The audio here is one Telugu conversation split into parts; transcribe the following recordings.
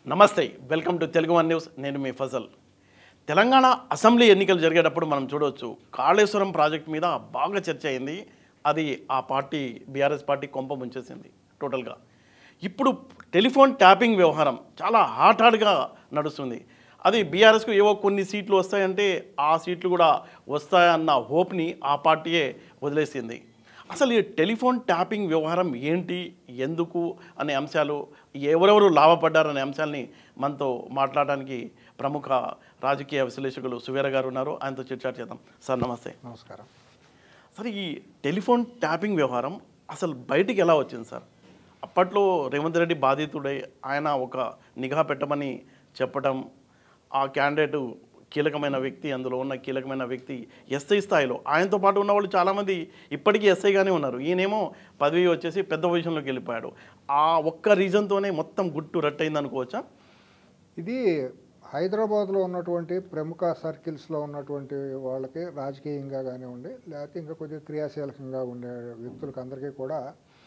నమస్తే welcome to Telugu one news నేను మీ ఫజల్ తెలంగాణ అసెంబ్లీ ఎన్నికలు జరిగేటప్పుడు మనం చూడవచ్చు కాళేశ్వరం ప్రాజెక్ట్ మీద బాగా చర్చ అయింది అది ఆ పార్టీ బీఆర్ఎస్ పార్టీ కొంప ముంచేసింది టోటల్గా ఇప్పుడు టెలిఫోన్ ట్యాపింగ్ వ్యవహారం చాలా హాట్ హాట్గా నడుస్తుంది అది బీఆర్ఎస్కు ఏవో కొన్ని సీట్లు వస్తాయంటే ఆ సీట్లు కూడా వస్తాయన్న హోప్ని ఆ పార్టీయే వదిలేసింది అసలు ఈ టెలిఫోన్ ట్యాపింగ్ వ్యవహారం ఏంటి ఎందుకు అనే అంశాలు ఎవరెవరు లాభపడ్డారనే అంశాలని మనతో మాట్లాడడానికి ప్రముఖ రాజకీయ విశ్లేషకులు సువీర గారు ఉన్నారు ఆయనతో చర్చ చేద్దాం సార్ నమస్తే నమస్కారం సార్ ఈ టెలిఫోన్ ట్యాపింగ్ వ్యవహారం అసలు బయటికి ఎలా వచ్చింది సార్ అప్పట్లో రేవంత్ రెడ్డి బాధితుడై ఆయన ఒక నిఘా పెట్టమని చెప్పడం ఆ క్యాండిడేట్ కీలకమైన వ్యక్తి అందులో ఉన్న కీలకమైన వ్యక్తి ఎస్ఐ స్థాయిలో ఆయనతో పాటు ఉన్న వాళ్ళు చాలామంది ఇప్పటికీ ఎస్ఐగానే ఉన్నారు ఈయనేమో పదవి వచ్చేసి పెద్ద పొజిషన్లోకి వెళ్ళిపోయాడు ఆ ఒక్క రీజన్తోనే మొత్తం గుట్టు రట్టయింది అనుకోవచ్చా ఇది హైదరాబాద్లో ఉన్నటువంటి ప్రముఖ సర్కిల్స్లో ఉన్నటువంటి వాళ్ళకి రాజకీయంగా కానివ్వండి లేకపోతే ఇంకా కొద్దిగా క్రియాశీలకంగా ఉండే వ్యక్తులకు అందరికీ కూడా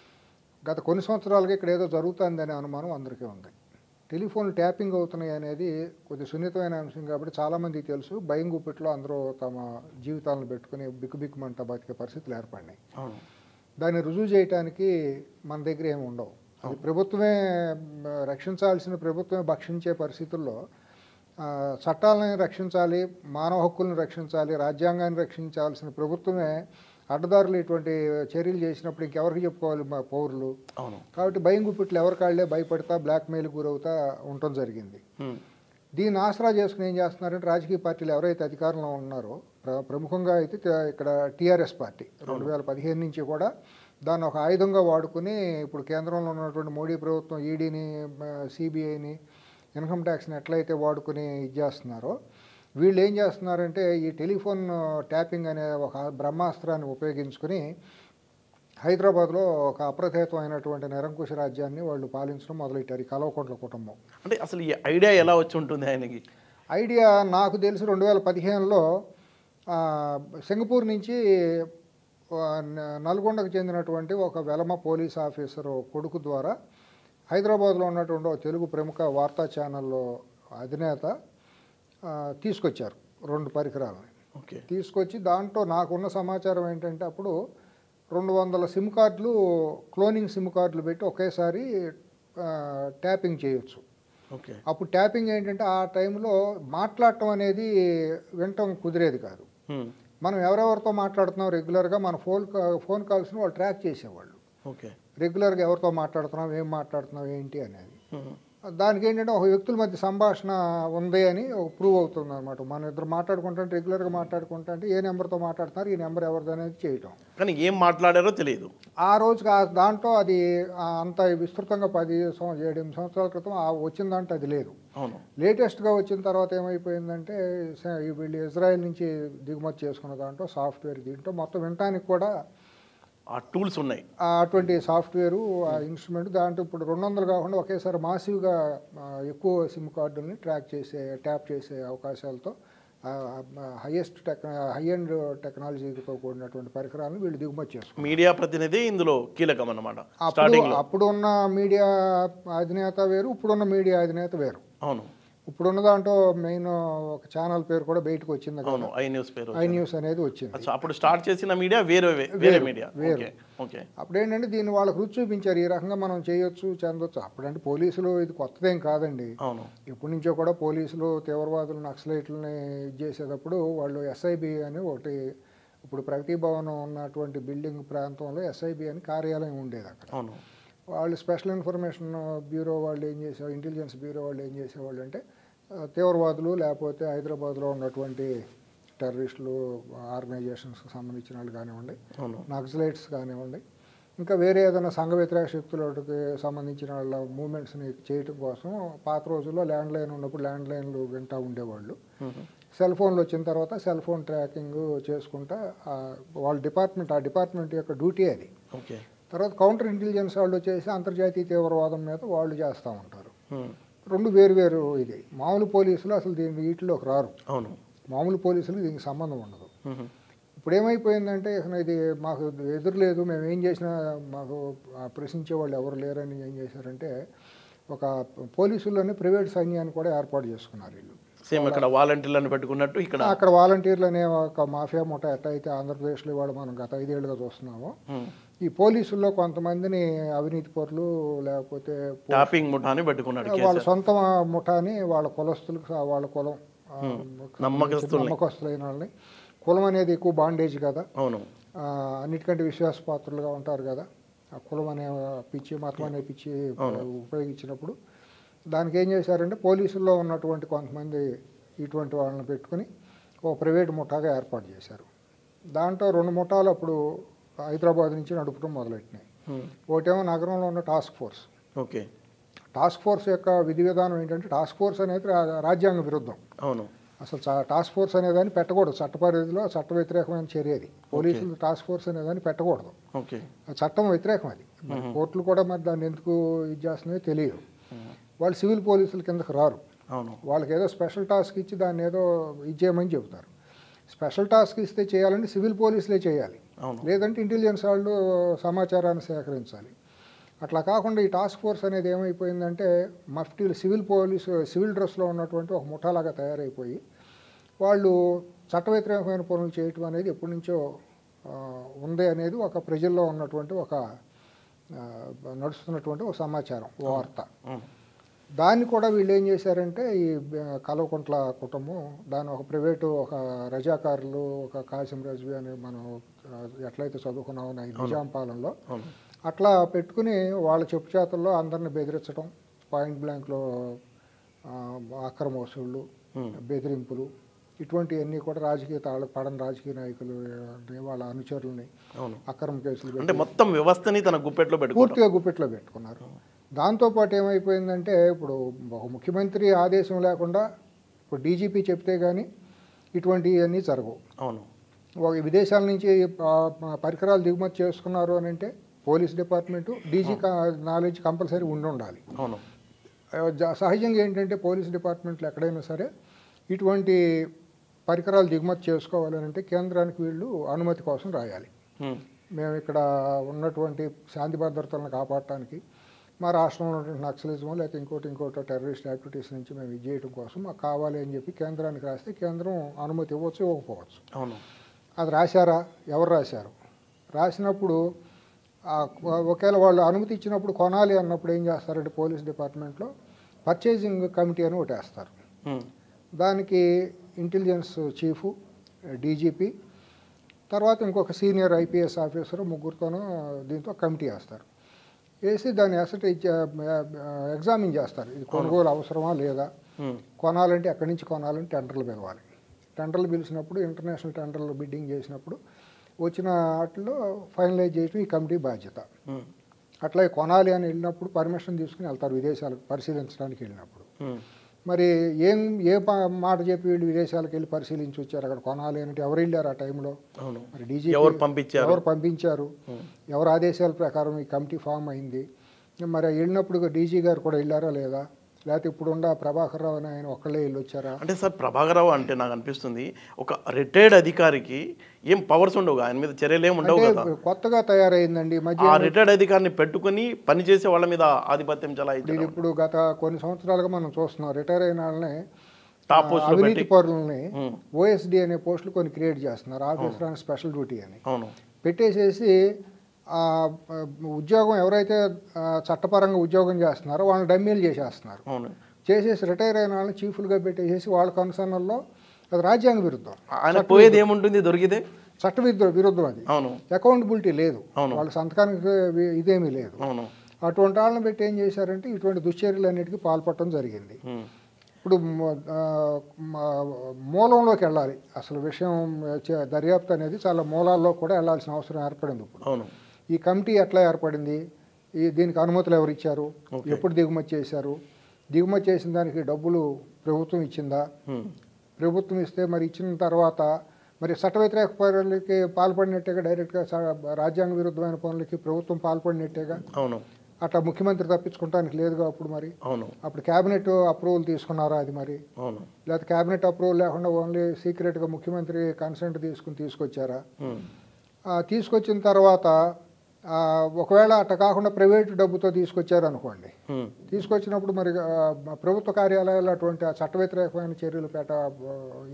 గత కొన్ని సంవత్సరాలుగా ఇక్కడ ఏదో జరుగుతుందనే అనుమానం అందరికీ ఉంది టెలిఫోన్ ట్యాపింగ్ అవుతున్నాయి అనేది కొద్ది సున్నితమైన అంశం కాబట్టి చాలామందికి తెలుసు భయం గుప్పిట్లో అందరూ తమ జీవితాలను పెట్టుకుని బిక్కుబిక్కుమంట బతికే పరిస్థితులు ఏర్పడినాయి అవును దాన్ని రుజువు చేయటానికి మన దగ్గర ఏమి ఉండవు అది ప్రభుత్వమే మ, రక్షించాల్సిన ప్రభుత్వమే భక్షించే పరిస్థితుల్లో ఆ, చట్టాలను రక్షించాలి మానవ హక్కులను రక్షించాలి రాజ్యాంగాన్ని రక్షించాల్సిన ప్రభుత్వమే అడ్డదారులు ఇటువంటి చర్యలు చేసినప్పుడు ఇంకెవరికి చెప్పుకోవాలి మా పౌరులు అవును కాబట్టి భయం గుప్పిట్లు ఎవరికాళ్లే భయపడతా బ్లాక్మెయిల్ గురవుతా ఉండటం జరిగింది హ్మ్. దీన్ని ఆసరా చేసుకుని ఏం చేస్తున్నారంటే రాజకీయ పార్టీలు ఎవరైతే అధికారంలో ఉన్నారో ప్ర- ప్రముఖంగా అయితే త- ఇక్కడ టీఆర్ఎస్ పార్టీ రెండు వేల పదిహేను నుంచి కూడా దాన్ని ఒక ఆయుధంగా వాడుకుని ఇప్పుడు కేంద్రంలో ఉన్నటువంటి మోడీ ప్రభుత్వం ఈడీని సిబిఐని ఇన్కమ్ ట్యాక్స్ని ఎట్లయితే వాడుకుని ఇది చేస్తున్నారో వీళ్ళు ఏం చేస్తున్నారంటే ఈ టెలిఫోన్ ట్యాపింగ్ అనే ఒక బ్రహ్మాస్త్రాన్ని ఉపయోగించుకుని హైదరాబాద్లో ఒక అప్రతిహతమైనటువంటి నిరంకుశ రాజ్యాన్ని వాళ్ళు పాలించడం మొదలెట్టారు ఈ కలవకుంట్ల కుటుంబం అంటే అసలు ఈ ఐడియా ఎలా వచ్చి ఉంటుంది ఆయనకి ఐడియా నాకు తెలిసి రెండు వేల పదిహేనులో సింగపూర్ నుంచి ఆ, న- నల్గొండకు చెందినటువంటి ఒక వెలమ పోలీస్ ఆఫీసరు కొడుకు ద్వారా హైదరాబాద్లో ఉన్నటువంటి ఒక తెలుగు ప్రముఖ వార్తా ఛానల్లో అధినేత ఆ, తీసుకొచ్చారు రెండు పరికరాలని ఓకే తీసుకొచ్చి దాంట్లో నాకున్న సమాచారం ఏంటంటే అప్పుడు రెండు వందల సిమ్ కార్డులు క్లోనింగ్ సిమ్ కార్డులు పెట్టి ఒకేసారి ఆ, ట్యాపింగ్ చేయొచ్చు ఓకే అప్పుడు ట్యాపింగ్ ఏంటంటే ఆ టైంలో మాట్లాడటం అనేది వినటం కుదిరేది కాదు హ్మ్. మనం ఎవరెవరితో మాట్లాడుతున్నాం రెగ్యులర్గా మన ఫోన్ కా- ఫోన్ కాల్స్ని వాళ్ళు ట్రాక్ చేసేవాళ్ళు ఓకే రెగ్యులర్గా ఎవరితో మాట్లాడుతున్నాం ఏం మాట్లాడుతున్నాం ఏంటి అనేది హ్మ్. దానికి ఏంటంటే ఒక వ్యక్తుల మధ్య సంభాషణ ఉంది అని ఒక ప్రూవ్ అవుతుంది అనమాట మన ఇద్దరు మాట్లాడుకుంటుంటే రెగ్యులర్గా మాట్లాడుకుంటుంటే ఏ నెంబర్తో మాట్లాడుతున్నారు ఈ నెంబర్ ఎవరిది అనేది చేయటం కానీ ఏం మాట్లాడారో తెలియదు ఆ రోజుకి ఆ దాంట్లో అది ఆ అంత విస్తృతంగా పది సంవ- ఏడు ఎనిమిది సంవత్సరాల క్రితం ఆ వచ్చిన దాంట్లో అది లేదు అవును లేటెస్ట్గా వచ్చిన తర్వాత ఏమైపోయిందంటే స- ఈ వీళ్ళు ఇజ్రాయెల్ నుంచి దిగుమతి చేసుకున్న దాంట్లో సాఫ్ట్వేర్ దీంట్లో మొత్తం వినటానికి కూడా ఆ టూల్స్ ఉన్నాయి ఆ అటువంటి సాఫ్ట్వేరు ఆ ఇన్స్ట్రుమెంట్ దాంట్లో ఇప్పుడు రెండు వందలు కాకుండా ఒకేసారి మాసివ్గా ఆ, ఎక్కువ సిమ్ కార్డుల్ని ట్రాక్ చేసే ట్యాప్ చేసే అవకాశాలతో హైయెస్ట్ టెక్ హై అండ్ టెక్నాలజీతో కూడినటువంటి పరికరాలను వీళ్ళు దిగుమతి చేసుకున్నారు మీడియా ప్రతినిధి ఇందులో కీలకం అన్నమాట అప్పుడు స్టార్టింగ్ లో అప్పుడు ఉన్న మీడియా అధినేత వేరు ఇప్పుడున్న మీడియా అధినేత వేరు అవును ఇప్పుడున్న దాంట్లో మెయిన్ ఒక ఛానల్ పేరు కూడా బయటకు వచ్చింది అవును ఐ న్యూస్ పేరు ఐ న్యూస్ అనేది వచ్చింది అచ్చా, అప్పుడు స్టార్ట్ చేసిన మీడియా వేరే వే- వేరే మీడియా ఓకే ఓకే అప్పుడు ఏంటంటే దీన్ని వాళ్ళకు రుచి చూపించారు ఈ రకంగా మనం చేయొచ్చు చెందొచ్చు అప్పుడంటే పోలీసులు ఇది కొత్తదేం కాదండి అవును ఎప్పటి నుంచో కూడా పోలీసులు తీవ్రవాదులు నక్సలైట్లని ఇది చేసేటప్పుడు వాళ్ళు ఎస్ఐబి అని ఒకటి ఇప్పుడు ప్రగతి భవన్ ఉన్నటువంటి బిల్డింగ్ ప్రాంతంలో ఎస్ఐబి అని కార్యాలయం ఉండేది అక్కడ అవును వాళ్ళు స్పెషల్ ఇన్ఫర్మేషన్ బ్యూరో వాళ్ళు ఏం చేసేవాళ్ళు ఇంటెలిజెన్స్ బ్యూరో వాళ్ళు ఏం చేసేవాళ్ళు అంటే ఆ, తీవ్రవాదులు లేకపోతే హైదరాబాద్లో ఉన్నటువంటి టెర్రరిస్టులు ఆర్గనైజేషన్స్కి సంబంధించిన వాళ్ళు కానివ్వండి అవును నక్సలైట్స్ కానివ్వండి ఇంకా వేరే ఏదైనా సంఘ వ్యతిరేక శక్తులకి సంబంధించిన వాళ్ళ మూమెంట్స్ని చేయటం కోసం పాత రోజుల్లో ల్యాండ్ లైన్ ఉన్నప్పుడు ల్యాండ్ లైన్లు వింటూ ఉండేవాళ్ళు మ్మ్. సెల్ ఫోన్లు వచ్చిన తర్వాత సెల్ ఫోన్ ట్రాకింగ్ చేసుకుంటా ఆ, వాళ్ళ డిపార్ట్మెంట్ ఆ డిపార్ట్మెంట్ యొక్క డ్యూటీ అది ఓకే తర్వాత కౌంటర్ ఇంటెలిజెన్స్ వాళ్ళు వచ్చేసి అంతర్జాతీయ తీవ్రవాదం మీద వాళ్ళు చేస్తూ ఉంటారు మ్మ్. రెండు వేరు వేరు ఇది మామూలు పోలీసులు అసలు దీని వీటిలోకి రారు అవును మామూలు పోలీసులకు దీనికి సంబంధం ఉండదు మ్మ్. ఇప్పుడు ఏమైపోయిందంటే ఇక ఇది మాకు ఎదురు లేదు మేము ఏం చేసినా మాకు ఆ ప్రశ్నించే వాళ్ళు ఎవరు లేరని ఏం చేశారంటే ఒక పోలీసుల్లోనే ప్రైవేట్ సైన్యాన్ని కూడా ఏర్పాటు చేసుకున్నారు వీళ్ళు సేమ్ అక్కడ వాలంటీర్లను పెట్టుకున్నట్టు ఇక్కడ అక్కడ వాలంటీర్లు అనే ఒక మాఫియా ముఠ ఎట్లయితే ఆంధ్రప్రదేశ్లో ఇవాళ మనం గత ఐదేళ్లుగా చూస్తున్నామో ఉమ్. ఈ పోలీసుల్లో కొంతమందిని అవినీతి పరులు లేకపోతే పో- ట్యాపింగ్ ముఠాని పెట్టుకున్నాడు వాళ్ళ కేసీఆర్ సొంత ముఠాని వాళ్ళ కులస్తులకు వాళ్ళ కులం ఆ, నమ్మకస్తుల్ని. నమ్మకస్తులైన వాళ్ళని కులం అనేది ఎక్కువ బాండేజ్ కదా అవును ఆ, అన్నిటికంటే విశ్వాసపాత్రులుగా ఉంటారు కదా ఆ కులం అనే పిచ్చి మతం అనే పిచ్చి ఉపయోగించినప్పుడు దానికి ఏం చేశారంటే పోలీసుల్లో ఉన్నటువంటి కొంతమంది ఇటువంటి వాళ్ళని పెట్టుకుని ఒక ప్రైవేట్ ముఠాగా ఏర్పాటు చేశారు దాంట్లో రెండు ముఠాలు అప్పుడు హైదరాబాద్ నుంచి నడుపడం మొదలెట్టినాయి ఉమ్. ఒకటేమో నగరంలో ఉన్న task force okay task force యొక్క విధి విధానం ఏంటంటే టాస్క్ ఫోర్స్ అనేది రా- రాజ్యాంగ విరుద్ధం అవును అసలు చా- టాస్క్ ఫోర్స్ అనేదాన్ని పెట్టకూడదు చట్ట పరిధిలో చట్ట వ్యతిరేకమైన చర్య అది పోలీసులు టాస్క్ ఫోర్స్ అనేదాన్ని పెట్టకూడదు ఓకే ఆ చట్టం వ్యతిరేకం అది మరి కోర్టులు కూడా మరి దాన్ని ఎందుకు ఇది చేస్తున్నాయో తెలియదు వాళ్ళు సివిల్ పోలీసుల కిందకు రారు అవును వాళ్ళకి ఏదో స్పెషల్ టాస్క్ ఇచ్చి దాన్ని ఏదో ఇచ్చేయమని చెబుతారు స్పెషల్ టాస్క్ ఇస్తే చేయాలంటే సివిల్ పోలీసులే చేయాలి అవును లేదంటే ఇంటెలిజెన్స్ వాళ్ళు సమాచారాన్ని సేకరించాలి అట్లా కాకుండా ఈ టాస్క్ ఫోర్స్ అనేది ఏమైపోయిందంటే మఫ్టీలు సివిల్ పోలీసు సివిల్ డ్రెస్లో ఉన్నటువంటి ఒక ముఠాలాగా తయారైపోయి వాళ్ళు చట్ట వ్యతిరేకమైన పనులు చేయటం అనేది ఎప్పటి నుంచో ఆ, ఉంది అనేది ఒక ప్రజల్లో ఉన్నటువంటి ఒక ఆ, నడుస్తున్నటువంటి ఒక సమాచారం ఓ వార్త ఉమ్. దాన్ని కూడా వీళ్ళు ఏం చేశారంటే ఈ ఆ, కల్వకుంట్ల కుటుంబం దాని ఒక ప్రైవేటు ఒక రజాకారులు ఒక కాసిం రజ్వీ అని మనం ఆ, ఎట్లయితే చదువుకున్నామో ఈ నిజాం పాలనలో అవును అట్లా పెట్టుకుని వాళ్ళ చెప్పు చేతుల్లో అందరిని బెదిరించడం పాయింట్ బ్లాంక్లో ఆ, అక్రమ వసూళ్ళు ఉమ్. బెదిరింపులు ఇటువంటివన్నీ కూడా రాజకీయ తాళ పడని రాజకీయ నాయకులు వాళ్ళ అనుచరుల్ని అవును అక్రమ కేసులు పెట్టి అంటే మొత్తం వ్యవస్థని తన గుప్పెట్లో పెట్టుకుంటాం పూర్తిగా గుప్పెట్లో పెట్టుకున్నారు దాంతోపాటు ఏమైపోయిందంటే ఇప్పుడు ఒక ముఖ్యమంత్రి ఆదేశం లేకుండా ఇప్పుడు డీజీపీ చెప్తే కానీ ఇటువంటివన్నీ జరగవు అవును ఒక విదేశాల నుంచి ఆ, ఆ, పరికరాలు దిగుమతి చేసుకున్నారు అని అంటే police department DG knowledge compulsory ఉండి ఉండాలి అవును ఆ, జ- సహజంగా ఏంటంటే పోలీస్ డిపార్ట్మెంట్లు ఎక్కడైనా సరే ఇటువంటి పరికరాలు దిగుమతి చేసుకోవాలని అంటే కేంద్రానికి వీళ్ళు అనుమతి కోసం రాయాలి ఉమ్. మేము ఇక్కడ ఉన్నటువంటి శాంతి భద్రతలను కాపాడటానికి మా రాష్ట్రంలో ఉన్నటువంటి నక్సలిజం లేకపోతే ఇంకోటి ఇంకోటి టెర్రరిస్ట్ యాక్టివిటీస్ నుంచి మేము ఇది చేయడం కోసం మాకు కావాలి అని చెప్పి కేంద్రానికి రాస్తే కేంద్రం అనుమతి ఇవ్వచ్చు ఇవ్వకపోవచ్చు అవును అది రాశారా ఎవరు రాశారు రాసినప్పుడు ఆ ఒకవేళ వాళ్ళు అనుమతి ఇచ్చినప్పుడు కొనాలి అన్నప్పుడు ఏం చేస్తారంటే పోలీస్ డిపార్ట్మెంట్లో పర్చేసింగ్ కమిటీ అని ఒకటి వేస్తారు ఉమ్. దానికి ఇంటెలిజెన్స్ చీఫ్ డీజీపీ తర్వాత ఇంకొక సీనియర్ ఐపీఎస్ ఆఫీసర్ ముగ్గురితోనూ దీంతో కమిటీ వేస్తారు వేసి దాన్ని అసలు ఎగ్జామిన్ చేస్తారు ఇది కొనుగోలు అవసరమా లేదా ఉమ్. కొనాలంటే ఎక్కడి నుంచి కొనాలని టెండర్లు పిలవాలి టెండర్లు పిలిచినప్పుడు ఇంటర్నేషనల్ టెండర్లు బిడ్డింగ్ చేసినప్పుడు వచ్చిన వాటిలో ఫైనలైజ్ చేయడం ఈ కమిటీ బాధ్యత ఉమ్. అట్లా కొనాలి అని వెళ్ళినప్పుడు పర్మిషన్ తీసుకుని వెళ్తారు విదేశాలకు పరిశీలించడానికి వెళ్ళినప్పుడు ఉమ్. మరి ఏం ఏ ప- మాట చెప్పి వీళ్ళు విదేశాలకు వెళ్ళి పరిశీలించి వచ్చారు అక్కడ కొనాలి అంటే ఎవరు వెళ్ళారు ఆ టైంలో అవును మరి డీజీ ఎవరు పంపించారు ఎవరు పంపించారు ఉమ్. ఎవరు ఆదేశాల ప్రకారం ఈ కమిటీ ఫామ్ అయింది మరి వెళ్ళినప్పుడు డీజీ గారు కూడా వెళ్ళారా లేదా లేకపోతే ఇప్పుడు ఉన్న ప్రభాకర్ రావు అని ఆయన ఒక్కళ్ళే వెళ్ళి వచ్చారా అంటే సార్ ప్రభాకరరావు అంటే నాకు అనిపిస్తుంది ఒక రిటైర్డ్ అధికారికి ఏం పవర్స్ ఉండవు ఆయన మీద చర్యలు ఏమి ఉండవు అంటే కదా కొత్తగా తయారైందండి ఈ మధ్య ఆ రిటైర్డ్ అధికారిని పెట్టుకుని పనిచేసే వాళ్ళ మీద ఆధిపత్యం ఇది చలాయించడం ఇప్పుడు గత కొన్ని సంవత్సరాలుగా మనం చూస్తున్నాం రిటైర్ అయిన వాళ్ళని టాప్ ఆ, పోస్టులు అవినీతి పెట్టి పరులని ఉమ్. ఓఎస్డి అనే పోస్టులు కొన్ని క్రియేట్ చేస్తున్నారు ఆఫీసర్ అండ్ స్పెషల్ డ్యూటీ అని అవును పెట్టేసేసి ఆ ఆ, ఉద్యోగం ఎవరైతే ఆ, చట్టపరంగా ఉద్యోగం చేస్తున్నారో వాళ్ళని డమ్మీలు చేసేస్తున్నారు అవును చేసేసి రిటైర్ అయిన వాళ్ళని చీఫ్లుగా పెట్టేసేసి వాళ్ళ కన్సర్న్లో అది రాజ్యాంగ విరుద్ధం ఆయన పోయేది ఏముంటుంది దొరికితే చట్ట విరుద్ధ విరుద్ధం అది అవును అకౌంటబిలిటీ లేదు అవును. వాళ్ళ సంతకానికి వి- ఇదేమీ లేదు అవును అటువంటి వాళ్ళని పెట్టి ఏం చేశారంటే ఇటువంటి దుశ్చర్యలన్నిటికీ పాల్పడటం జరిగింది ఉమ్. ఇప్పుడు మ- ఆ, మ- మూలంలోకి వెళ్ళాలి అసలు విషయం చే- దర్యాప్తు అనేది చాలా మూలాల్లో కూడా వెళ్ళాల్సిన అవసరం ఏర్పడింది ఇప్పుడు అవును ఈ కమిటీ ఎట్లా ఏర్పడింది ఈ దీనికి అనుమతులు ఎవరు ఇచ్చారు Okay. ఎప్పుడు దిగుమతి చేశారు దిగుమతి చేసిన దానికి డబ్బులు ప్రభుత్వం ఇచ్చిందా ఉమ్. ప్రభుత్వం ఇస్తే మరి ఇచ్చిన తర్వాత మరి చట్ట వ్యతిరేక పనులకి పాల్పడినట్టేగా డైరెక్ట్గా స- రాజ్యాంగ విరుద్ధమైన పనులకి ప్రభుత్వం పాల్పడినట్టేగా అవును అట్లా ముఖ్యమంత్రి తప్పించుకోవడానికి లేదుగా అప్పుడు మరి అవును అప్పుడు క్యాబినెట్ అప్రూవల్ తీసుకున్నారా అది మరి అవును లేకపోతే క్యాబినెట్ అప్రూవల్ లేకుండా ఓన్లీ సీక్రెట్గా ముఖ్యమంత్రి కన్సెంట్ తీసుకుని తీసుకొచ్చారా ఉమ్. ఆ, తీసుకొచ్చిన తర్వాత ఆ, ఒకవేళ అట్ట కాకుండా ప్రైవేటు డబ్బుతో తీసుకొచ్చారు అనుకోండి హ్మ్. తీసుకొచ్చినప్పుడు మరి ఆ, ప్రభుత్వ కార్యాలయాలు అటువంటి ఆ చట్ట వ్యతిరేకమైన చర్యలు పేట ఆ,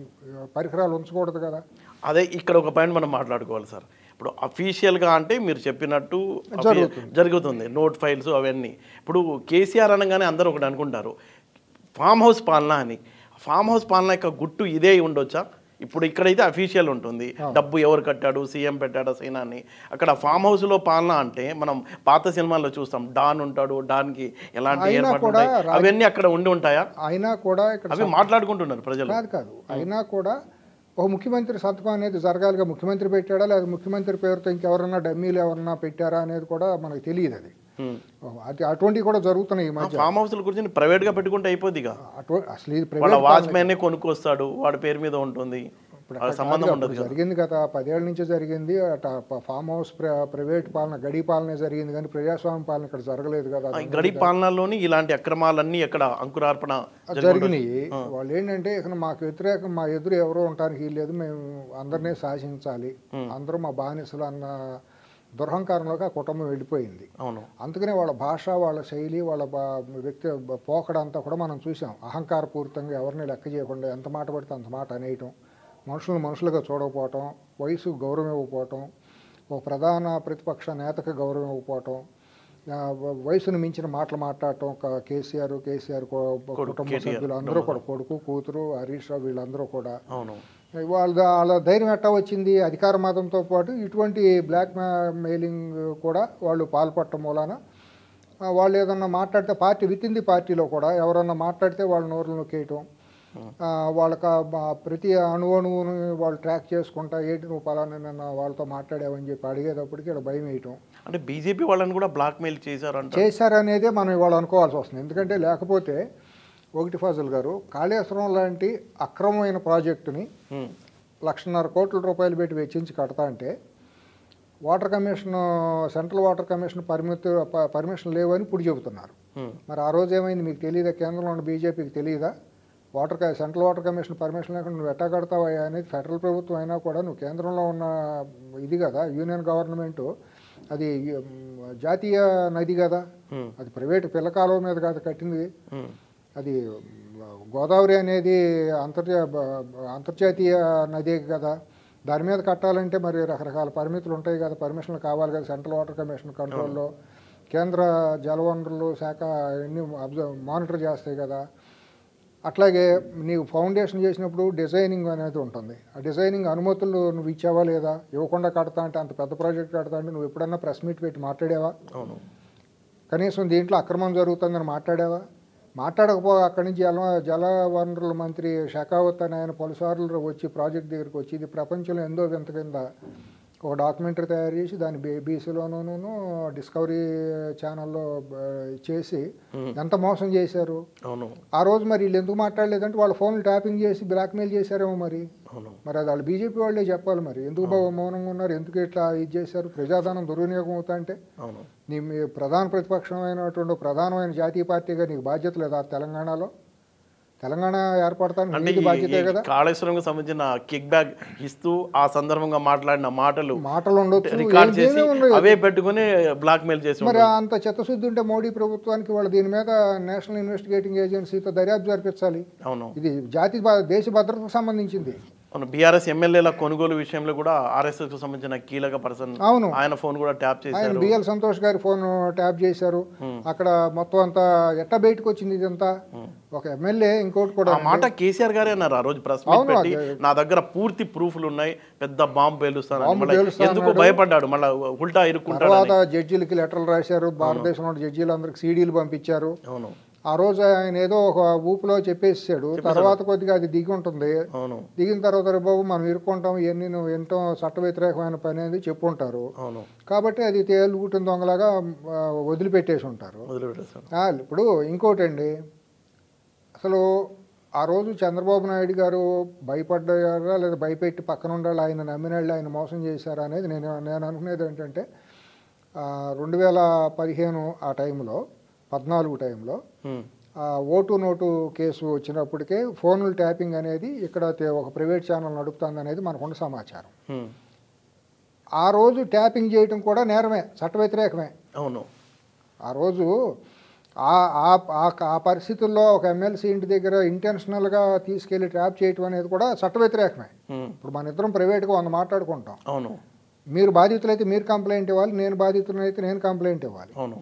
ఈ పరికరాలు ఉంచకూడదు కదా అదే ఇక్కడ ఒక పాయింట్ మనం మాట్లాడుకోవాలి సార్ ఇప్పుడు అఫీషియల్గా అంటే మీరు చెప్పినట్టు అఫీ- జరుగుతుంది నోట్ ఫైల్స్ అవన్నీ ఇప్పుడు కేసీఆర్ అనగానే అందరూ ఒకటి అనుకుంటారు ఫామ్ హౌస్ పాలన అని ఫామ్ హౌస్ పాలన యొక్క గుట్టు ఇదే ఉండొచ్చా ఇప్పుడు ఇక్కడైతే అఫీషియల్ ఉంటుంది డబ్బు ఎవరు కట్టాడు సీఎం పెట్టాడు సీనా అని అక్కడ ఫామ్ హౌస్లో పాలన అంటే మనం పాత సినిమాల్లో చూస్తాం డాన్ ఉంటాడు డాన్కి ఎలాంటి అయినా ఏర్పాట్లు కూడా ఉంటాయి అవన్నీ అక్కడ ఉండి ఉంటాయా అయినా కూడా ఇక్కడ అవి మాట్లాడుకుంటున్నారు ప్రజలు కాదు కాదు అయినా కూడా ఒక ముఖ్యమంత్రి సంతకం అనేది జరగాలిగా ముఖ్యమంత్రి పెట్టాడా లేదా ముఖ్యమంత్రి పేరుతో ఇంకెవరన్నా డమ్మీలు ఎవరన్నా పెట్టారా అనేది కూడా మనకు తెలియదు అది హ్మ్. అది అటువంటివి కూడా జరుగుతున్నాయి ఈ మధ్య ఫామ్ హౌస్ల గురించి ప్రైవేట్గా పెట్టుకుంటే అయిపోద్దిగా అటు అసలు ఇది వాళ్ళ ప్రైవేట్ వాచ్మెన్ కొనుక్కొస్తాడు వాడి పేరు మీద ఉంటుంది వాళ్ళ సంబంధం ఉండదు కదా జరిగింది కదా పదేళ్ల నుంచే జరిగింది అట ప- ఫామ్ హౌస్ ప్ర- ప్రైవేట్ పాలన గడి పాలనే జరిగింది కానీ ప్రజాస్వామ్య పాలన ఇక్కడ జరగలేదు కదా ఈ గడి పాలనలోని ఇలాంటి అక్రమాలన్నీ ఎక్కడ అంకురార్పణ జరిగి జరిగినాయి వాళ్ళు ఏంటంటే ఇక మాకు వ్యతిరేకం మా ఎదురు ఎవరో ఉండటానికి లేదు మేము అందరినీ శాసించాలి అందరూ మా బానిసలు అన్న దురహంకారంలోకి ఆ కుటుంబం వెళ్ళిపోయింది అవును అందుకనే వాళ్ళ భాష వాళ్ళ శైలి వాళ్ళ బా- వ్యక్తి బ- పోకడంతా కూడా మనం చూసాం అహంకారపూరితంగా ఎవరిని లెక్క చేయకుండా ఎంత మాట పడితే అంత మాట అనేయటం మనుషులు మనుషులుగా చూడకపోవటం వయసు గౌరవం ఇవ్వకపోవటం ఒక ప్రధాన ప్రతిపక్ష నేతకు గౌరవం ఇవ్వకపోవటం ఆ, వ- వయసును మించిన మాటలు మాట్లాడటం ఒక కేసీఆర్ కేసీఆర్ కో- కుటుంబ సభ్యులు అందరూ కూడా కొడుకు కూతురు హరీష్ రావు వీళ్ళందరూ కూడా అవును వాళ్ళ వాళ్ళ ధైర్యం ఎట్టా వచ్చింది అధికార మతంతో పాటు ఇటువంటి బ్లాక్ మెయిలింగ్ కూడా వాళ్ళు పాల్పడటం మూలాన ఆ, వాళ్ళు ఏదన్నా మాట్లాడితే పార్టీ విత్ ఇన్ ది పార్టీలో కూడా ఎవరన్నా మాట్లాడితే వాళ్ళ నోరులు నొక్కేయటం ఆ, వాళ్ళకి ఆ బ- ప్రతి అణువణువును వాళ్ళు ట్రాక్ చేసుకుంటా ఏంటి నువ్వు పలానా నిన్న వాళ్ళతో మాట్లాడావని చెప్పి అడిగేటప్పటికి ఇక్కడ భయం వేయటం అంటే బీజేపీ వాళ్ళని కూడా బ్లాక్మెయిల్ చేశారంట చేశారనేదే మనం ఇవాళ అనుకోవాల్సి వస్తుంది ఎందుకంటే లేకపోతే ఒకటి ఫజల్ గారు కాళేశ్వరం లాంటి అక్రమమైన ప్రాజెక్టుని హ్మ్. లక్షన్నర కోట్ల రూపాయలు పెట్టి వెచ్చించి కడతా అంటే water commission central water commission పరిమితి ప- పర్మిషన్ లేవని ఇప్పుడు చెబుతున్నారు హ్మ్. మరి ఆ రోజు ఏమైంది మీకు తెలియదా కేంద్రంలో ఉన్న బీజేపీకి తెలియదా వాటర్ క- సెంట్రల్ వాటర్ కమిషన్ పర్మిషన్ లేకుండా నువ్వు ఎట్టా కడతావా అనేది ఫెడరల్ ప్రభుత్వం అయినా కూడా నువ్వు కేంద్రంలో ఉన్న ఇది కదా యూనియన్ గవర్నమెంట్ అది ఉమ్, జాతీయ నది కదా హ్మ్. అది ప్రైవేట్ పిల్లకాలువ మీద కాదు కట్టింది హ్మ్. అది గోదావరి అనేది అంతర్జా బ- అంతర్జాతీయ నదే కదా దాని మీద కట్టాలంటే మరి రకరకాల పరిమితులు ఉంటాయి కదా పర్మిషన్లు కావాలి కదా సెంట్రల్ వాటర్ కమిషన్ కంట్రోల్లో కేంద్ర జలవనరులు శాఖ అన్ని అబ్జర్వ్ మానిటర్ చేస్తాయి కదా అట్లాగే నీవు ఫౌండేషన్ చేసినప్పుడు డిజైనింగ్ అనేది ఉంటుంది ఆ డిజైనింగ్ అనుమతులు నువ్వు ఇచ్చావా లేదా ఇవ్వకుండా కడతా అంటే అంత పెద్ద ప్రాజెక్ట్ కడతా అంటే నువ్వు ఎప్పుడన్నా ప్రెస్ మీట్ పెట్టి మాట్లాడావా అవును కనీసం దీంట్లో అక్రమం జరుగుతుందని మాట్లాడావా మాట్లాడకపో అక్కడి నుంచి జల జల వనరుల మంత్రి షెకావత్ అని ఆయన పలుసార్లు వచ్చి ప్రాజెక్ట్ దగ్గరికి వచ్చి ఇది ప్రపంచంలో ఎంతో వింత కింద ఒక డాక్యుమెంటరీ తయారు చేసి దాన్ని బీబీసీలోనూ డిస్కవరీ ఛానల్లో చేసి ఎంత మోసం చేశారు అవును ఆ రోజు మరి వీళ్ళు ఎందుకు మాట్లాడలేదంటే వాళ్ళ ఫోన్లు ట్యాపింగ్ చేసి బ్లాక్మెయిల్ చేశారేమో మరి అవును మరి అది వాళ్ళు బీజేపీ వాళ్ళే చెప్పాలి మరి ఎందుకు బాబు మౌనంగా ఉన్నారు ఎందుకు ఇట్లా ఇది చేశారు ప్రజాధనం దుర్వినియోగం అవుతా అంటే అవును నీ మీ ప్రధాన ప్రతిపక్షమైనటువంటి ఒక ప్రధానమైన జాతీయ పార్టీగా నీకు బాధ్యత లేదా తెలంగాణలో తెలంగాణ ఏర్పడతానికి అంటే నీది ఈ- బాధ్యతే ఈ కదా కాళేశ్వరంకి సంబంధించిన కిక్ బ్యాక్ ఇస్తూ ఆ సందర్భంగా మాట్లాడిన మాటలు మాటలు ఉండొచ్చు రికార్డ్ ఏం- చేసి ఏమీ ఉండదు. అవే పెట్టుకుని బ్లాక్ మెయిల్ చేసి మరి అంత చిత్తశుద్ధి ఉంటే మోడీ ప్రభుత్వానికి వాళ్ళు దీని మీద నేషనల్ ఇన్వెస్టిగేటింగ్ ఏజెన్సీతో దర్యాప్తు జరిపించాలి అవును ఇది జాతి భ- దేశ భద్రతకు సంబంధించింది అవును బీఆర్ఎస్ ఎమ్మెల్యేల కొనుగోలు విషయంలో కూడా ఆర్ఎస్ఎస్ కు సంబంధించిన కీలక పర్సన్ అవును ఆయన ఫోన్ కూడా ట్యాప్ ఆయన చేశారు బిఎల్ సంతోష్ గారి ఫోన్ ట్యాప్ చేశారు అక్కడ మొత్తం అంతా ఎట్ట బయటకు వచ్చింది ఇదంతా ఒక ఎమ్మెల్యే ఇంకోటి కూడా ఆ మాట కేసీఆర్ గారే అన్నారు ఆ రోజు ప్రెస్ మీట్ అవును, పెట్టి నా దగ్గర పూర్తి ప్రూఫ్లు ఉన్నాయి పెద్ద బాంబు పేలుస్తాను బాంబు మళ్ళీ పేలుస్తా ఎందుకు భయపడ్డాడు మళ్ళీ ఉల్టా ఇరుక్కుంటాడు తర్వాత జడ్జీలకి లెటర్లు రాశారు భారతదేశంలో ఉన్న జడ్జీలందరికి సీడీలు పంపించారు అవును ఆ రోజు ఆయన ఏదో ఒక ఊపులో చెప్పేసాడు తర్వాత కొద్దిగా అది దిగి ఉంటుంది అవును దిగిన తర్వాత "రే బాబు మనం ఇరుక్కుంటాం ఇవన్నీ నువ్వు ఎంతో చట్ట వ్యతిరేకమైన పని అనేది చెప్పుంటారు అవును కాబట్టి అది తేలుగుట్టిన దొంగలాగా ఆ, వదిలిపెట్టేసి ఉంటారు వదిలిపెట్టేస్తాను ఆ, ఇప్పుడు ఇంకోటండి అసలు ఆ రోజు చంద్రబాబు నాయుడు గారు భయపడ్డారా లేదా భయపెట్టి పక్కన ఉండాలి ఆయన నమ్మినాళ్ళు ఆయన మోసం చేశారా అనేది నేను నేను అనుకునేది ఏంటంటే ఆ, రెండు వేల పదిహేను ఆ టైంలో పద్నాలుగు టైంలో హ్మ్. ఆ ఓటు నోటు కేసు వచ్చినప్పటికే ఫోన్లు ట్యాపింగ్ అనేది ఇక్కడ తే- ఒక ప్రైవేట్ ఛానల్ నడుపుతుంది అనేది మనకున్న సమాచారం హ్మ్. ఆ రోజు ట్యాపింగ్ చేయటం కూడా నేరమే చట్ట వ్యతిరేకమే అవును ఆ రోజు ఆ ఆ ఆ- ఆ పరిస్థితుల్లో ఒక ఎమ్మెల్సీ ఇంటి దగ్గర ఇంటెన్షనల్గా తీసుకెళ్లి ట్రాప్ చేయటం అనేది కూడా చట్ట వ్యతిరేకమే ఉమ్, ఇప్పుడు మన ఇద్దరం ప్రైవేట్గా వంద మాట్లాడుకుంటాం అవును మీరు బాధితులైతే మీరు కంప్లైంట్ ఇవ్వాలి నేను బాధితులైతే నేను కంప్లైంట్ ఇవ్వాలి అవును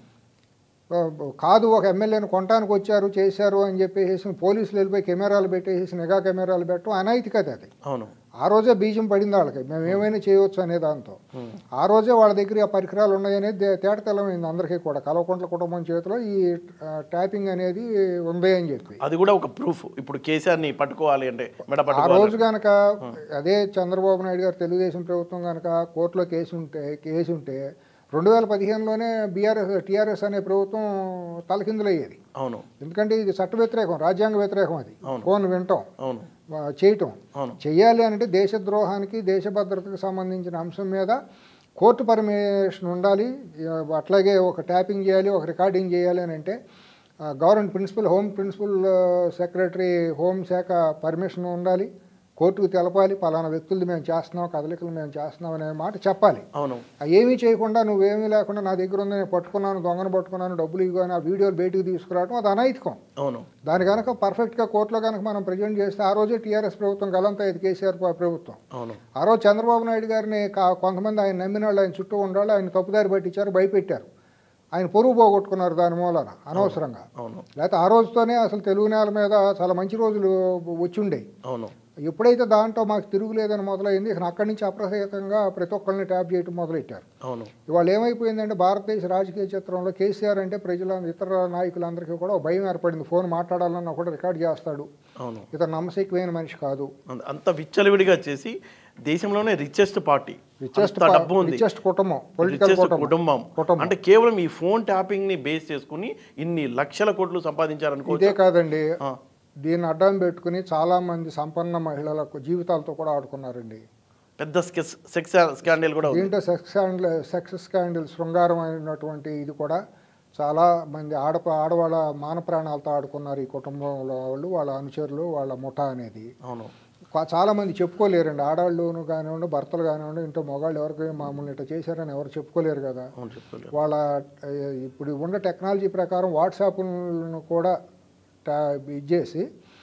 ఆ, కాదు ఒక ఎమ్మెల్యేని కొనటానికి వచ్చారు చేశారు అని చెప్పేసి పోలీసులు వెళ్ళిపోయి కెమెరాలు పెట్టేసి నిఘా కెమెరాలు పెట్టడం అనైతికత అది అవును ఆ రోజే బీజం పడింది వాళ్ళకి మేము ఏమైనా చేయవచ్చు అనే దాంతో ఉమ్, ఆ రోజే వాళ్ళ దగ్గర ఆ పరికరాలు ఉన్నాయనేది దే- తేటతెల్లమైంది అందరికీ కూడా కలవకుంట్ల కుటుంబం చేతిలో ఈ ఆ, ట్యాపింగ్ అనేది ఉంది అని చెప్పి అది కూడా ఒక ప్రూఫ్ ఇప్పుడు కేసీఆర్ని పట్టుకోవాలి అంటే మెడ ఆ పట్టుకోవాలి రోజు కనుక అదే చంద్రబాబు నాయుడు గారు తెలుగుదేశం ప్రభుత్వం కనుక కోర్టులో కేసు ఉంటే కేసు ఉంటే రెండు వేల పదిహేనులోనే బీఆర్ఎస్ టీఆర్ఎస్ అనే ప్రభుత్వం తలకిందులయ్యేది అవును ఎందుకంటే ఇది చట్ట వ్యతిరేకం రాజ్యాంగ వ్యతిరేకం అది అవును. ఫోన్ వినటం అవును ఆ, చేయటం అవును చెయ్యాలి అంటే దేశద్రోహానికి దేశ భద్రతకు సంబంధించిన అంశం మీద కోర్టు పర్మిషన్ ఉండాలి ఆ, అట్లాగే ఒక ట్యాపింగ్ చేయాలి ఒక రికార్డింగ్ చేయాలి అని అంటే ఆ, గవర్నమెంట్ ప్రిన్సిపల్ హోమ్ ప్రిన్సిపల్ ఆ, సెక్రటరీ హోం శాఖ పర్మిషన్ ఉండాలి కోర్టుకు తెలపాలి పలానా వ్యక్తులది మేము చేస్తున్నాం కదలికలు మేము చేస్తున్నాం అనే మాట చెప్పాలి అవును ఆ ఏమీ చేయకుండా నువ్వేమీ లేకుండా నా దగ్గర ఉంది నేను పట్టుకున్నాను దొంగను పట్టుకున్నాను డబ్బులు ఇవ్వు అని ఆ వీడియోలు బయటకు తీసుకురావడం అది అనైతికం అవును దాని కనుక పర్ఫెక్ట్గా కోర్టులో కనుక మనం ప్రజెంట్ చేస్తే ఆ రోజే టీఆర్ఎస్ ప్రభుత్వం గలంతా ఇది కేసీఆర్ ప్ర- ప్రభుత్వం అవును ఆ రోజు చంద్రబాబు నాయుడు గారిని కా- కొంతమంది ఆయన నమ్మిన వాళ్ళు ఆయన చుట్టూ ఉండాలి ఆయన తప్పుదారి పట్టించారు భయపెట్టారు ఆయన పొరుగు పోగొట్టుకున్నారు దాని మూలన అనవసరంగా అవును లేకపోతే ఆ రోజుతోనే అసలు తెలుగు నేల మీద చాలా మంచి రోజులు వచ్చి ఉండేవి అవును ఎప్పుడైతే దాంట్లో మాకు తిరుగులేదని మొదలైంది ఇక అక్కడి నుంచి అప్రసేతంగా ప్రతి ఒక్కరిని ట్యాప్ చేయడం మొదలెట్టారు అవును ఇవాళ ఏమైపోయిందంటే భారతదేశ రాజకీయ చిత్రంలో కేసీఆర్ అంటే ప్రజల ఇతర నాయకులందరికీ కూడా ఒక భయం ఏర్పడింది ఫోన్ మాట్లాడాలన్నా కూడా రికార్డ్ చేస్తాడు అవును ఇతను నమ్మశక్యమైన మనిషి కాదు అంత- అంత విచ్చలవిడిగా చేసి దేశంలోనే రిచెస్ట్ పార్టీ రిచెస్ట్ అంత డబ్బు ఉంది రిచెస్ట్ కుటుంబం పొలిటికల్ రిచెస్ట్ కుటుంబం కుటుంబం కుటుంబం. అంటే కేవలం ఈ ఫోన్ ట్యాపింగ్ ని బేస్ చేసుకుని ఇన్ని లక్షల కోట్లు సంపాదించారనుకో ఇదే కాదండి ఆ, దీన్ని అడ్డం పెట్టుకుని చాలా మంది సంపన్న మహిళలకు జీవితాలతో కూడా ఆడుకున్నారండి పెద్ద స్కెస్ సెక్స్ స్కాండల్ కూడా ఉంది దీంట్లో సెక్స్ స్కాండల్ సెక్స్ స్కాండల్ శృంగారమైనటువంటి ఇది కూడా చాలా మంది ఆడ ఆడవాళ్ళ మాన ప్రాణాలతో ఆడుకున్నారు ఈ కుటుంబంలో వాళ్ళు వాళ్ళ అనుచరులు వాళ్ళ ముఠా అనేది అవును కా- చాలా మంది చెప్పుకోలేరండి ఆడవాళ్ళును కానివ్వండి భర్తలు కానివ్వండి ఇంట్లో మగవాళ్ళు ఎవరికి మామూలు ఇట్లా చేశారని ఎవరు చెప్పుకోలేరు కదా అవును చెప్తలేదు వాళ్ళ ఏ, ఇప్పుడు ఉన్న టెక్నాలజీ ప్రకారం వాట్సాప్ను కూడా టా- ఇది చేసి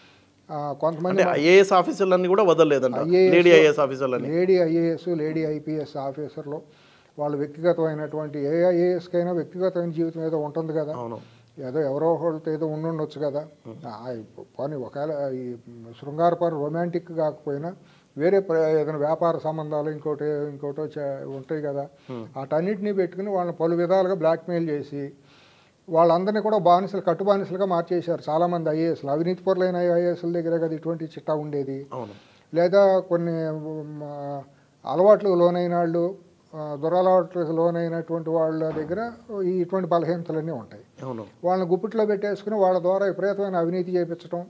ఆ, కొంతమంది అంటే ఐఏఎస్ ఆఫీసర్లన్నీ కూడా వదలలేదంట IAS లేడీ ఐఏఎస్ ఆఫీసర్లని లేడీ ఐఏఎస్ లేడీ ఐపీఎస్ ఆఫీసర్లు వాళ్ళ వ్యక్తిగతమైనటువంటి ఏ ఐఏఎస్కైనా వ్యక్తిగతమైన జీవితం ఏదో ఉంటుంది కదా అవును ఏదో ఎవరో ఒకరితో ఏదో ఉండుండొచ్చు కదా ఆ, పోనీ ఒకవేళ ఈ శృంగారపరం రొమాంటిక్ కాకపోయినా వేరే ప్ర- ఏదైనా వ్యాపార సంబంధాలు ఇంకోటి ఇంకోటో చే- ఉంటాయి కదా వాటన్నిటిని పెట్టుకుని వాళ్ళని పలు విధాలుగా బ్లాక్మెయిల్ చేసి వాళ్ళందరినీ కూడా బానిసలు కట్టు బానిసలుగా మార్చేశారు చాలామంది ఐఏఎస్లు అవినీతి పరులైన ఐఏఎస్ల దగ్గర కదా ఇటువంటి చిట్టా ఉండేది అవును లేదా కొన్ని ఉమ్, ఆ, అలవాట్లు లోనైన వాళ్ళు ఆ, దురలవాట్లకు లోనైనటువంటి వాళ్ళ దగ్గర ఈ ఇటువంటి బలహీనతలన్నీ ఉంటాయి అవును వాళ్ళని గుప్పిట్లో పెట్టేసుకుని వాళ్ళ ద్వారా విపరీతమైన అవినీతి చేయించడం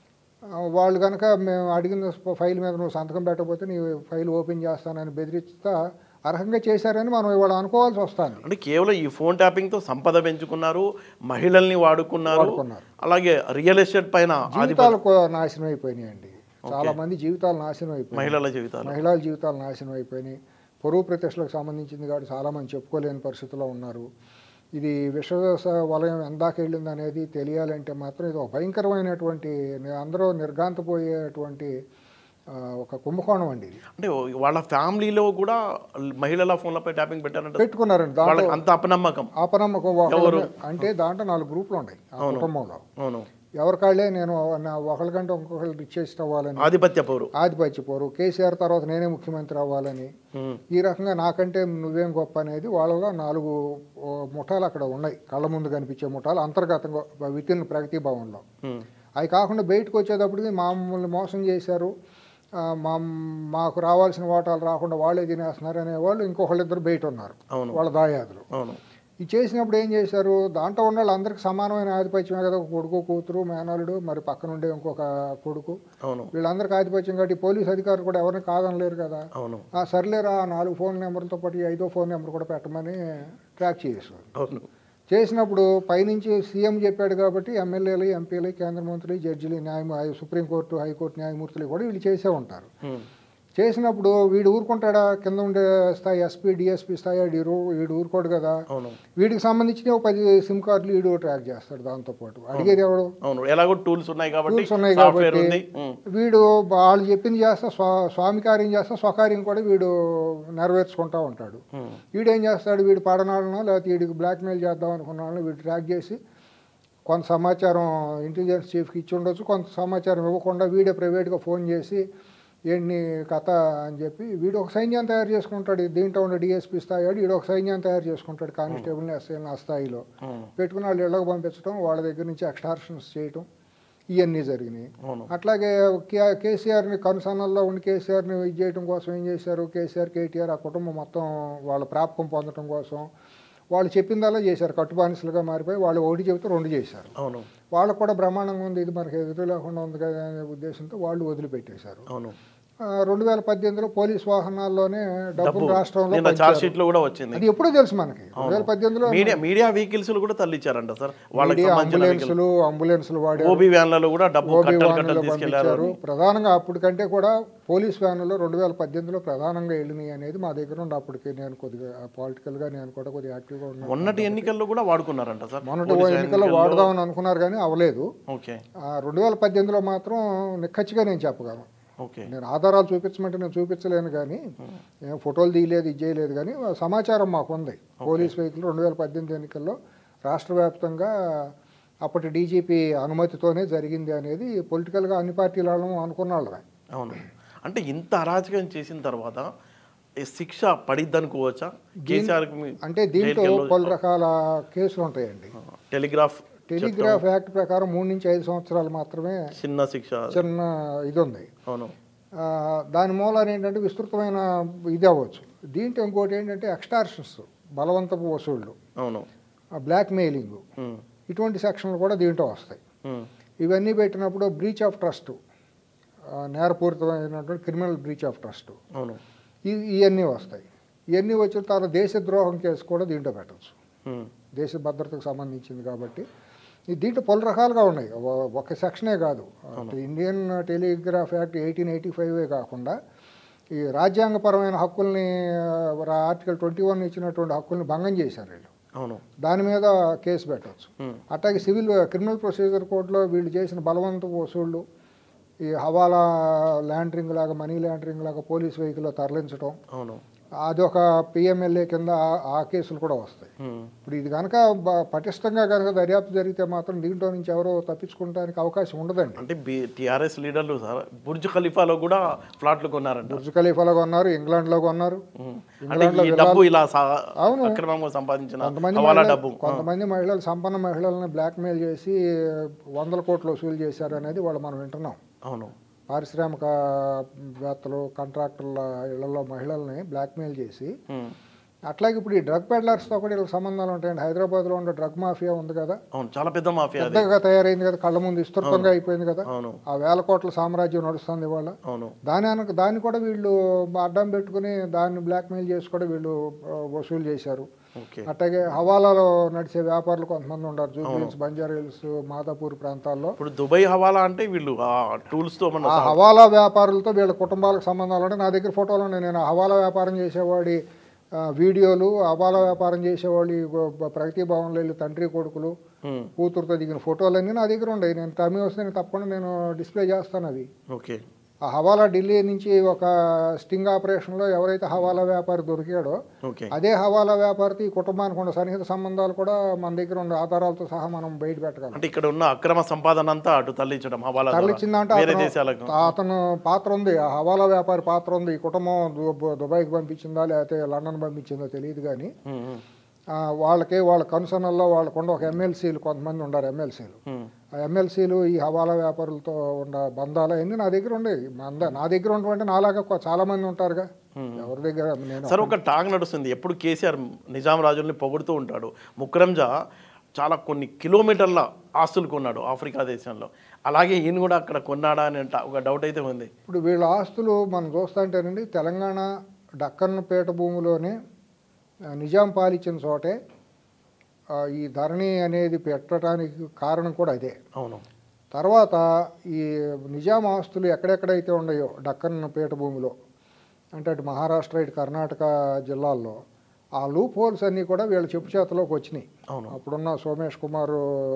ఆ, వాళ్ళు కనుక మేము అడిగిన స్ప- ఫైల్ మీద నువ్వు సంతకం పెట్టకపోతే నీ ఫైల్ ఓపెన్ చేస్తానని బెదిరిస్తా అర్హంగా చేశారని మనం ఇవాళ అనుకోవాల్సి వస్తుంది అంటే కేవలం ఈ ఫోన్ ట్యాపింగ్ తో సంపద పెంచుకున్నారు మహిళల్ని వాడుకున్నారు వాడుకున్నారు. అలాగే రియల్ ఎస్టేట్ పైన ఆధిపత్యం జీవితాలు కో- నాశనం అయిపోయినాయండి చాలా మంది జీవితాలు నాశనం అయిపోయినాయి మహిళల జీవితాలు మహిళల జీవితాలు నాశనం అయిపోయినాయి పొరుగు ప్రతిష్టలకు సంబంధించింది కాబట్టి చాలామంది చెప్పుకోలేని పరిస్థితిలో ఉన్నారు ఇది విశ్వాస వలయం ఎందాక వెళ్ళింది అనేది తెలియాలంటే మాత్రం ఇది ఒక భయంకరమైనటువంటి ని- అందరూ నిర్గాంతపోయేటువంటి ఆ, ఒక కుంభకోణం అండి ఇది అంటే వాళ్ళ ఫ్యామిలీలో కూడా మహిళల ఫోన్లపై ట్యాపింగ్ పెట్టారంట పెట్టుకున్నారండి దాంట్లో వాళ్ళకి అంత అపనమ్మకం ఆపనమ్మకం ఒకళ్ళ మీద- అంటే దాంట్లో నాలుగు గ్రూపులు ఉన్నాయి ఆ కుటుంబంలో అవును ఎవరికాళ్ళే నేను నా ఒకళ్ళకంటే ఇంకొకళ్ళు రిచెస్ట్ అవ్వాలని ఆధిపత్య పౌరు ఆధిపత్య పోరు కేసీఆర్ తర్వాత నేనే ముఖ్యమంత్రి అవ్వాలని ఉమ్, ఈ రకంగా నాకంటే నువ్వేం గొప్ప అనేది వాళ్ళలో నాలుగు ఓ, ముఠాలు అక్కడ ఉన్నాయి కళ్ళ ముందు కనిపించే ముఠాలు అంతర్గతంగా విత్ ఇన్ ప్రగతి భవన్లో ఉమ్, అవి కాకుండా బయటకు వచ్చేటప్పటికి మమ్మల్ని మోసం చేశారు ఆ, మా మాకు రావాల్సిన ఓటాలు రాకుండా వాళ్ళే తినేస్తున్నారు అనేవాళ్ళు ఇంకొకళ్ళిద్దరు బయట ఉన్నారు అవును వాళ్ళ దాయాదులు అవును ఇది చేసినప్పుడు ఏం చేశారు దాంట్లో ఉన్న వాళ్ళందరికీ సమానమైన ఆధిపత్యమే కదా ఒక కొడుకు కూతురు మేనల్లుడు మరి పక్కన ఉండే ఇంకొక కొడుకు అవును వీళ్ళందరికీ ఆధిపత్యం కాబట్టి పోలీస్ అధికారులు కూడా ఎవరిని కాదనలేరు కదా అవును ఆ సర్లేరా ఆ నాలుగు ఫోన్ నెంబర్లతో పాటు ఈ ఐదో ఫోన్ నెంబర్ కూడా పెట్టమని ట్రాక్ చేసేవారు అవును చేసినప్పుడు పైనుంచి సీఎం చెప్పాడు కాబట్టి ఎమ్మెల్యేలు ఎంపీలు కేంద్ర మంత్రులు జడ్జిలు న్యాయ సుప్రీంకోర్టు హైకోర్టు న్యాయమూర్తులు కూడా వీళ్ళు చేసే ఉంటారు ఉమ్, చేసినప్పుడు వీడు ఊరుకుంటాడా కింద ఉండే స్థాయి ఎస్పీ డిఎస్పీ స్థాయి వీడు ఊరు- వీడు ఊరుకోడు కదా అవును వీడికి సంబంధించిన ఒక పది సిమ్ కార్డులు వీడు ట్రాక్ చేస్తాడు దాంతోపాటు అడిగేది ఎవడు అవును ఎలాగో టూల్స్ ఉన్నాయి కాబట్టి టూల్స్ ఉన్నాయి సాఫ్ట్వేర్ కాబట్టి ఉంది ఉమ్, వీడు వాళ్ళు చెప్పింది చేస్తా స్వా స్వామి కార్యం చేస్తా స్వకార్యం కూడా వీడు నెరవేర్చుకుంటా ఉంటాడు ఉమ్, వీడు ఏం చేస్తాడు వీడు పడనాడనో లేకపోతే వీడికి బ్లాక్మెయిల్ చేద్దాం అనుకున్న వాళ్ళని వీడు ట్రాక్ చేసి కొంత సమాచారం ఇంటెలిజెన్స్ చీఫ్కి ఇచ్చి ఉండొచ్చు కొంత సమాచారం ఇవ్వకుండా వీడే ప్రైవేట్గా ఫోన్ చేసి ఏంటి కథ అని చెప్పి వీడు ఒక సైన్యం తయారు చేసుకుంటాడు దీంట్లో ఉన్న డిఎస్పీ స్థాయి వాడు వీడు ఒక సైన్యం తయారు చేసుకుంటాడు కానిస్టేబుల్ని ఎస్ఐని ఆ స్థాయిలో ఉమ్, పెట్టుకుని వాళ్ళు ఇళ్ళకి పంపించడం వాళ్ళ దగ్గర నుంచి ఎక్స్టార్షన్స్ చేయటం ఇవన్నీ జరిగినాయి అవును అట్లాగే కే- కేసీఆర్ని కనుసన్నల్లో ఉండి కేసీఆర్ని ఇది చేయడం కోసం ఏం చేశారు కేసీఆర్ కేటీఆర్ ఆ కుటుంబం మొత్తం వాళ్ళ ప్రాపకం పొందడం కోసం వాళ్ళు చెప్పిందల్లా చేశారు కట్టుబానిసలుగా మారిపోయి వాళ్ళు ఒకటి చెబితే రెండు చేశారు అవును వాళ్ళకు కూడా బ్రహ్మాండంగా ఉంది ఇది మనకి ఎదురు లేకుండా ఉంది కదా అనే ఉద్దేశంతో వాళ్ళు వదిలిపెట్టేశారు అవును ఆ, రెండు వేల పద్దెనిమిదిలో పోలీస్ వాహనాల్లోనే డబ్బు డబ్బులు రాష్ట్రంలో నిన్న పంచారు. చార్జ్ షీట్ లో కూడా వచ్చింది అది ఎప్పుడూ తెలుసు మనకి రెండు వేల పద్దెనిమిదిలో మీడియా మీడియా వెహికల్స్ కూడా తల్లిచ్చారంట సార్ వాళ్ళకి మీడియా సంబంధించిన అంబులెన్సులు అంబులెన్సులు వాడారు ఓబీ వ్యాన్లలో కూడా డబ్బు ఓబీ కట్టలు వ్యాన్లో కట్టలు తీసుకెళ్లారు పంపించారు ప్రధానంగా అప్పటికంటే కూడా పోలీస్ వ్యాన్లో రెండు వేల పద్దెనిమిదిలో ప్రధానంగా వెళ్ళినాయి అనేది మా దగ్గర ఉండి అప్పటికి నేను కొద్దిగా పొలిటికల్గా నేను కూడా కొద్దిగా యాక్టివ్గా ఉన్నాను మొన్నటి ఎన్నికల్లో కూడా వాడుకున్నారంట సార్ మొన్నటి ఎన్నికల్లో వాడదామని అనుకున్నారు కానీ అవలేదు ఓకే రెండు వేల పద్దెనిమిదిలో మాత్రం నిక్కచ్చిగా నేను చెప్పగలను ఓకే నేను ఆధారాలు చూపించమంటే నేను చూపించలేను కానీ ఏం ఫోటోలు తీయలేదు ఇది చేయలేదు కానీ సమాచారం మాకు ఉంది పోలీస్ వెహికల్ రెండు వేల పద్దెనిమిది ఎన్నికల్లో రాష్ట్ర వ్యాప్తంగా అప్పటి డీజీపీ అనుమతితోనే జరిగింది అనేది పొలిటికల్గా అన్ని పార్టీల వాళ్ళం అనుకున్న వాళ్ళమే అవును అంటే ఇంత అరాచకం చేసిన తర్వాత ఈ శిక్ష పడిద్ది అనుకోవచ్చా కేసీఆర్ అంటే దీంట్లో పలు రకాల కేసులు ఉంటాయండి టెలిగ్రాఫ్ టెలిగ్రాఫ్ యాక్ట్ ప్రకారం మూడు నుంచి ఐదు సంవత్సరాలు మాత్రమే చిన్న శిక్ష చిన్న ఇది ఉంది అవును ఆ, దాని మూలాన ఏంటంటే విస్తృతమైన ఇది అవ్వచ్చు దీంట్లో ఇంకోటి ఏంటంటే ఎక్స్టార్షన్స్ బలవంతపు వసూళ్ళు అవును బ్లాక్ మెయిలింగ్ ఉమ్, ఇటువంటి సెక్షన్లు కూడా దీంట్లో వస్తాయి ఉమ్, ఇవన్నీ పెట్టినప్పుడు బ్రీచ్ ఆఫ్ ట్రస్ట్ నేరపూరితమైనటువంటి క్రిమినల్ బ్రీచ్ ఆఫ్ ట్రస్ట్ అవును ఇవన్నీ వస్తాయి ఇవన్నీ వచ్చిన తర్వాత దేశద్రోహం కేసు కూడా దీంట్లో పెట్టచ్చు ఉమ్, దేశ భద్రతకు సంబంధించింది కాబట్టి ఈ దీంట్లో పలు రకాలుగా ఉన్నాయి ఒ- ఒక సెక్షనే కాదు Indian Telegraph Act eighteen eighty ఫైవే కాకుండా ఈ రాజ్యాంగపరమైన హక్కుల్ని ఆ, ఆర్టికల్ ట్వంటీ వన్ ఇచ్చినటువంటి హక్కుల్ని భంగం చేశారు వీళ్ళు అవును దాని మీద కేసు పెట్టవచ్చు ఉమ్, అట్లాగే సివిల్ క్రిమినల్ ప్రొసీజర్ కోర్టులో వీళ్ళు చేసిన బలవంతపు వసూళ్ళు ఈ హవాలా ల్యాండరింగ్ లాగా మనీ ల్యాండరింగ్ లాగా పోలీస్ వెహికల్లో తరలించడం అవును అదొక పిఎంఎల్ఏ కింద ఆ- ఆ కేసులు కూడా వస్తాయి ఉమ్, ఇప్పుడు ఇది కనుక బ- పటిష్టంగా కనుక దర్యాప్తు జరిగితే మాత్రం దీంట్లో నుంచి ఎవరో తప్పించుకోవడానికి అవకాశం ఉండదండి అంటే బి టిఆర్ఎస్ లీడర్లు సార్ బుర్జ్ ఖలీఫాలో కూడా ఫ్లాట్లు కొన్నారంట బుర్జ్ ఖలీఫాలో కొన్నారు ఇంగ్లాండ్లో కొన్నారు ఉమ్, అంటే ఈ డబ్బు ఇలా సా- అక్రమంగా సంపాదించిన కొంతమంది హవాలా మహిళలు- డబ్బు కొంతమంది మహిళలు సంపన్న మహిళలను బ్లాక్మెయిల్ చేసి వందల కోట్లు వసూలు చేశారు అనేది వాళ్ళు మనం వింటున్నాం అవును పారిశ్రామిక వేత్తలు కాంట్రాక్టర్ల ఇళ్లలో మహిళల్ని బ్లాక్మెయిల్ చేసి ఉమ్, అట్లాగే ఇప్పుడు ఈ డ్రగ్ పెడ్లర్స్తో కూడా వీళ్ళకి సంబంధాలు ఉంటాయండి హైదరాబాద్లో ఉన్న డ్రగ్ మాఫియా ఉంది కదా అవును చాలా పెద్ద మాఫియా అది పెద్దగా తయారైంది కదా కళ్ళ ముందు విస్తృతంగా అయిపోయింది కదా అవును ఆ వేల కోట్ల సామ్రాజ్యం నడుస్తుంది ఇవాళ అవును దాని వెనక దాన్ని కూడా వీళ్ళు అడ్డం పెట్టుకుని దాన్ని బ్లాక్మెయిల్ చేసి కూడా వీళ్ళు ఆ, వసూలు చేశారు ఓకే అట్లాగే హవాలాలో నడిచే వ్యాపారులు కొంతమంది ఉన్నారు జూబ్లీహిల్స్ బంజారా హిల్స్ మాదాపూర్ ప్రాంతాల్లో ఇప్పుడు దుబాయ్ హవాలా అంటే వీళ్ళు ఆ టూల్స్ తో మన ఆ హవాలా వ్యాపారులతో వీళ్ళ కుటుంబాలకు సంబంధాలు ఉన్నాయి నా దగ్గర ఫోటోలు ఉన్నాయి నేను ఆ హవాలా వ్యాపారం చేసేవాడి ఆ, వీడియోలు హవాలా వ్యాపారం చేసేవాళ్ళు ఈ గో- ప్రగతి భవన్లో వెళ్ళి తండ్రి కొడుకులు ఉమ్, కూతురుతో దిగిన ఫోటోలన్నీ నా దగ్గర ఉన్నాయి నేను టైం వస్తే నేను తప్పకుండా నేను డిస్ప్లే చేస్తాను అవి ఓకే ఆ హవాలా ఢిల్లీ నుంచి ఒక స్టింగ్ ఆపరేషన్లో ఎవరైతే హవాలా వ్యాపారి దొరికాడో ఓకే అదే హవాలా వ్యాపారితో ఈ కుటుంబానికి ఉన్న సన్నిహిత సంబంధాలు కూడా మన దగ్గర ఉన్న ఆధారాలతో సహా మనం బయట పెట్టగలం అంటే ఇక్కడ ఉన్న అక్రమ సంపాదన అంతా అటు తరలించడం హవాలా ద్వారా. తరలిచ్చిందంటే వేరే అతను- దేశాలకు అతను పాత్ర ఉంది ఆ హవాలా వ్యాపారి పాత్ర ఉంది ఈ కుటుంబం దు- దుబాయ్కి పంపించిందా లేకపోతే లండన్ పంపించిందో తెలియదు కానీ ఉమ్, ఉమ్, ఆ, వాళ్ళకి వాళ్ళ కన్సర్నల్లో వాళ్ళకుండా ఒక ఎమ్మెల్సీలు కొంతమంది ఉన్నారు ఎమ్మెల్సీలు ఉమ్, ఆ ఎమ్మెల్సీలు ఈ హవాలా వ్యాపారులతో ఉన్న బంధాలు అన్నీ నా దగ్గర ఉండేవి మంద నా దగ్గర ఉన్నటువంటి నాలాగా కొ- చాలా మంది ఉంటారుగా ఎవరి దగ్గర నేను సార్ ఒక టాక్ నడుస్తుంది ఎప్పుడు కేసీఆర్ నిజాం రాజుల్ని పొగుడుతూ ఉంటాడు ముక్రంజా చాలా కొన్ని కిలోమీటర్ల ఆస్తులు కొన్నాడు ఆఫ్రికా దేశంలో అలాగే ఈయన కూడా అక్కడ కొన్నాడా అని అంట ఒక డౌట్ అయితే ఉంది ఇప్పుడు వీళ్ళ ఆస్తులు మనం చూస్తుంటేనండి తెలంగాణ డక్కన్ పేట భూమిలోనే ఆ, నిజాం పాలించిన చోటే ఆ, ఈ ధరణి అనేది పెట్టడానికి కారణం కూడా అదే అవును తర్వాత ఈ నిజాం ఆస్తులు ఎక్కడెక్కడైతే ఉన్నాయో డక్కన్ పేట భూమిలో అంటే అటు మహారాష్ట్ర ఇటు కర్ణాటక జిల్లాల్లో ఆ లూప్ హోల్స్ అన్నీ కూడా వీళ్ళ చెప్పు చేతలోకి వచ్చినాయి అవును అప్పుడున్న సోమేష్ కుమార్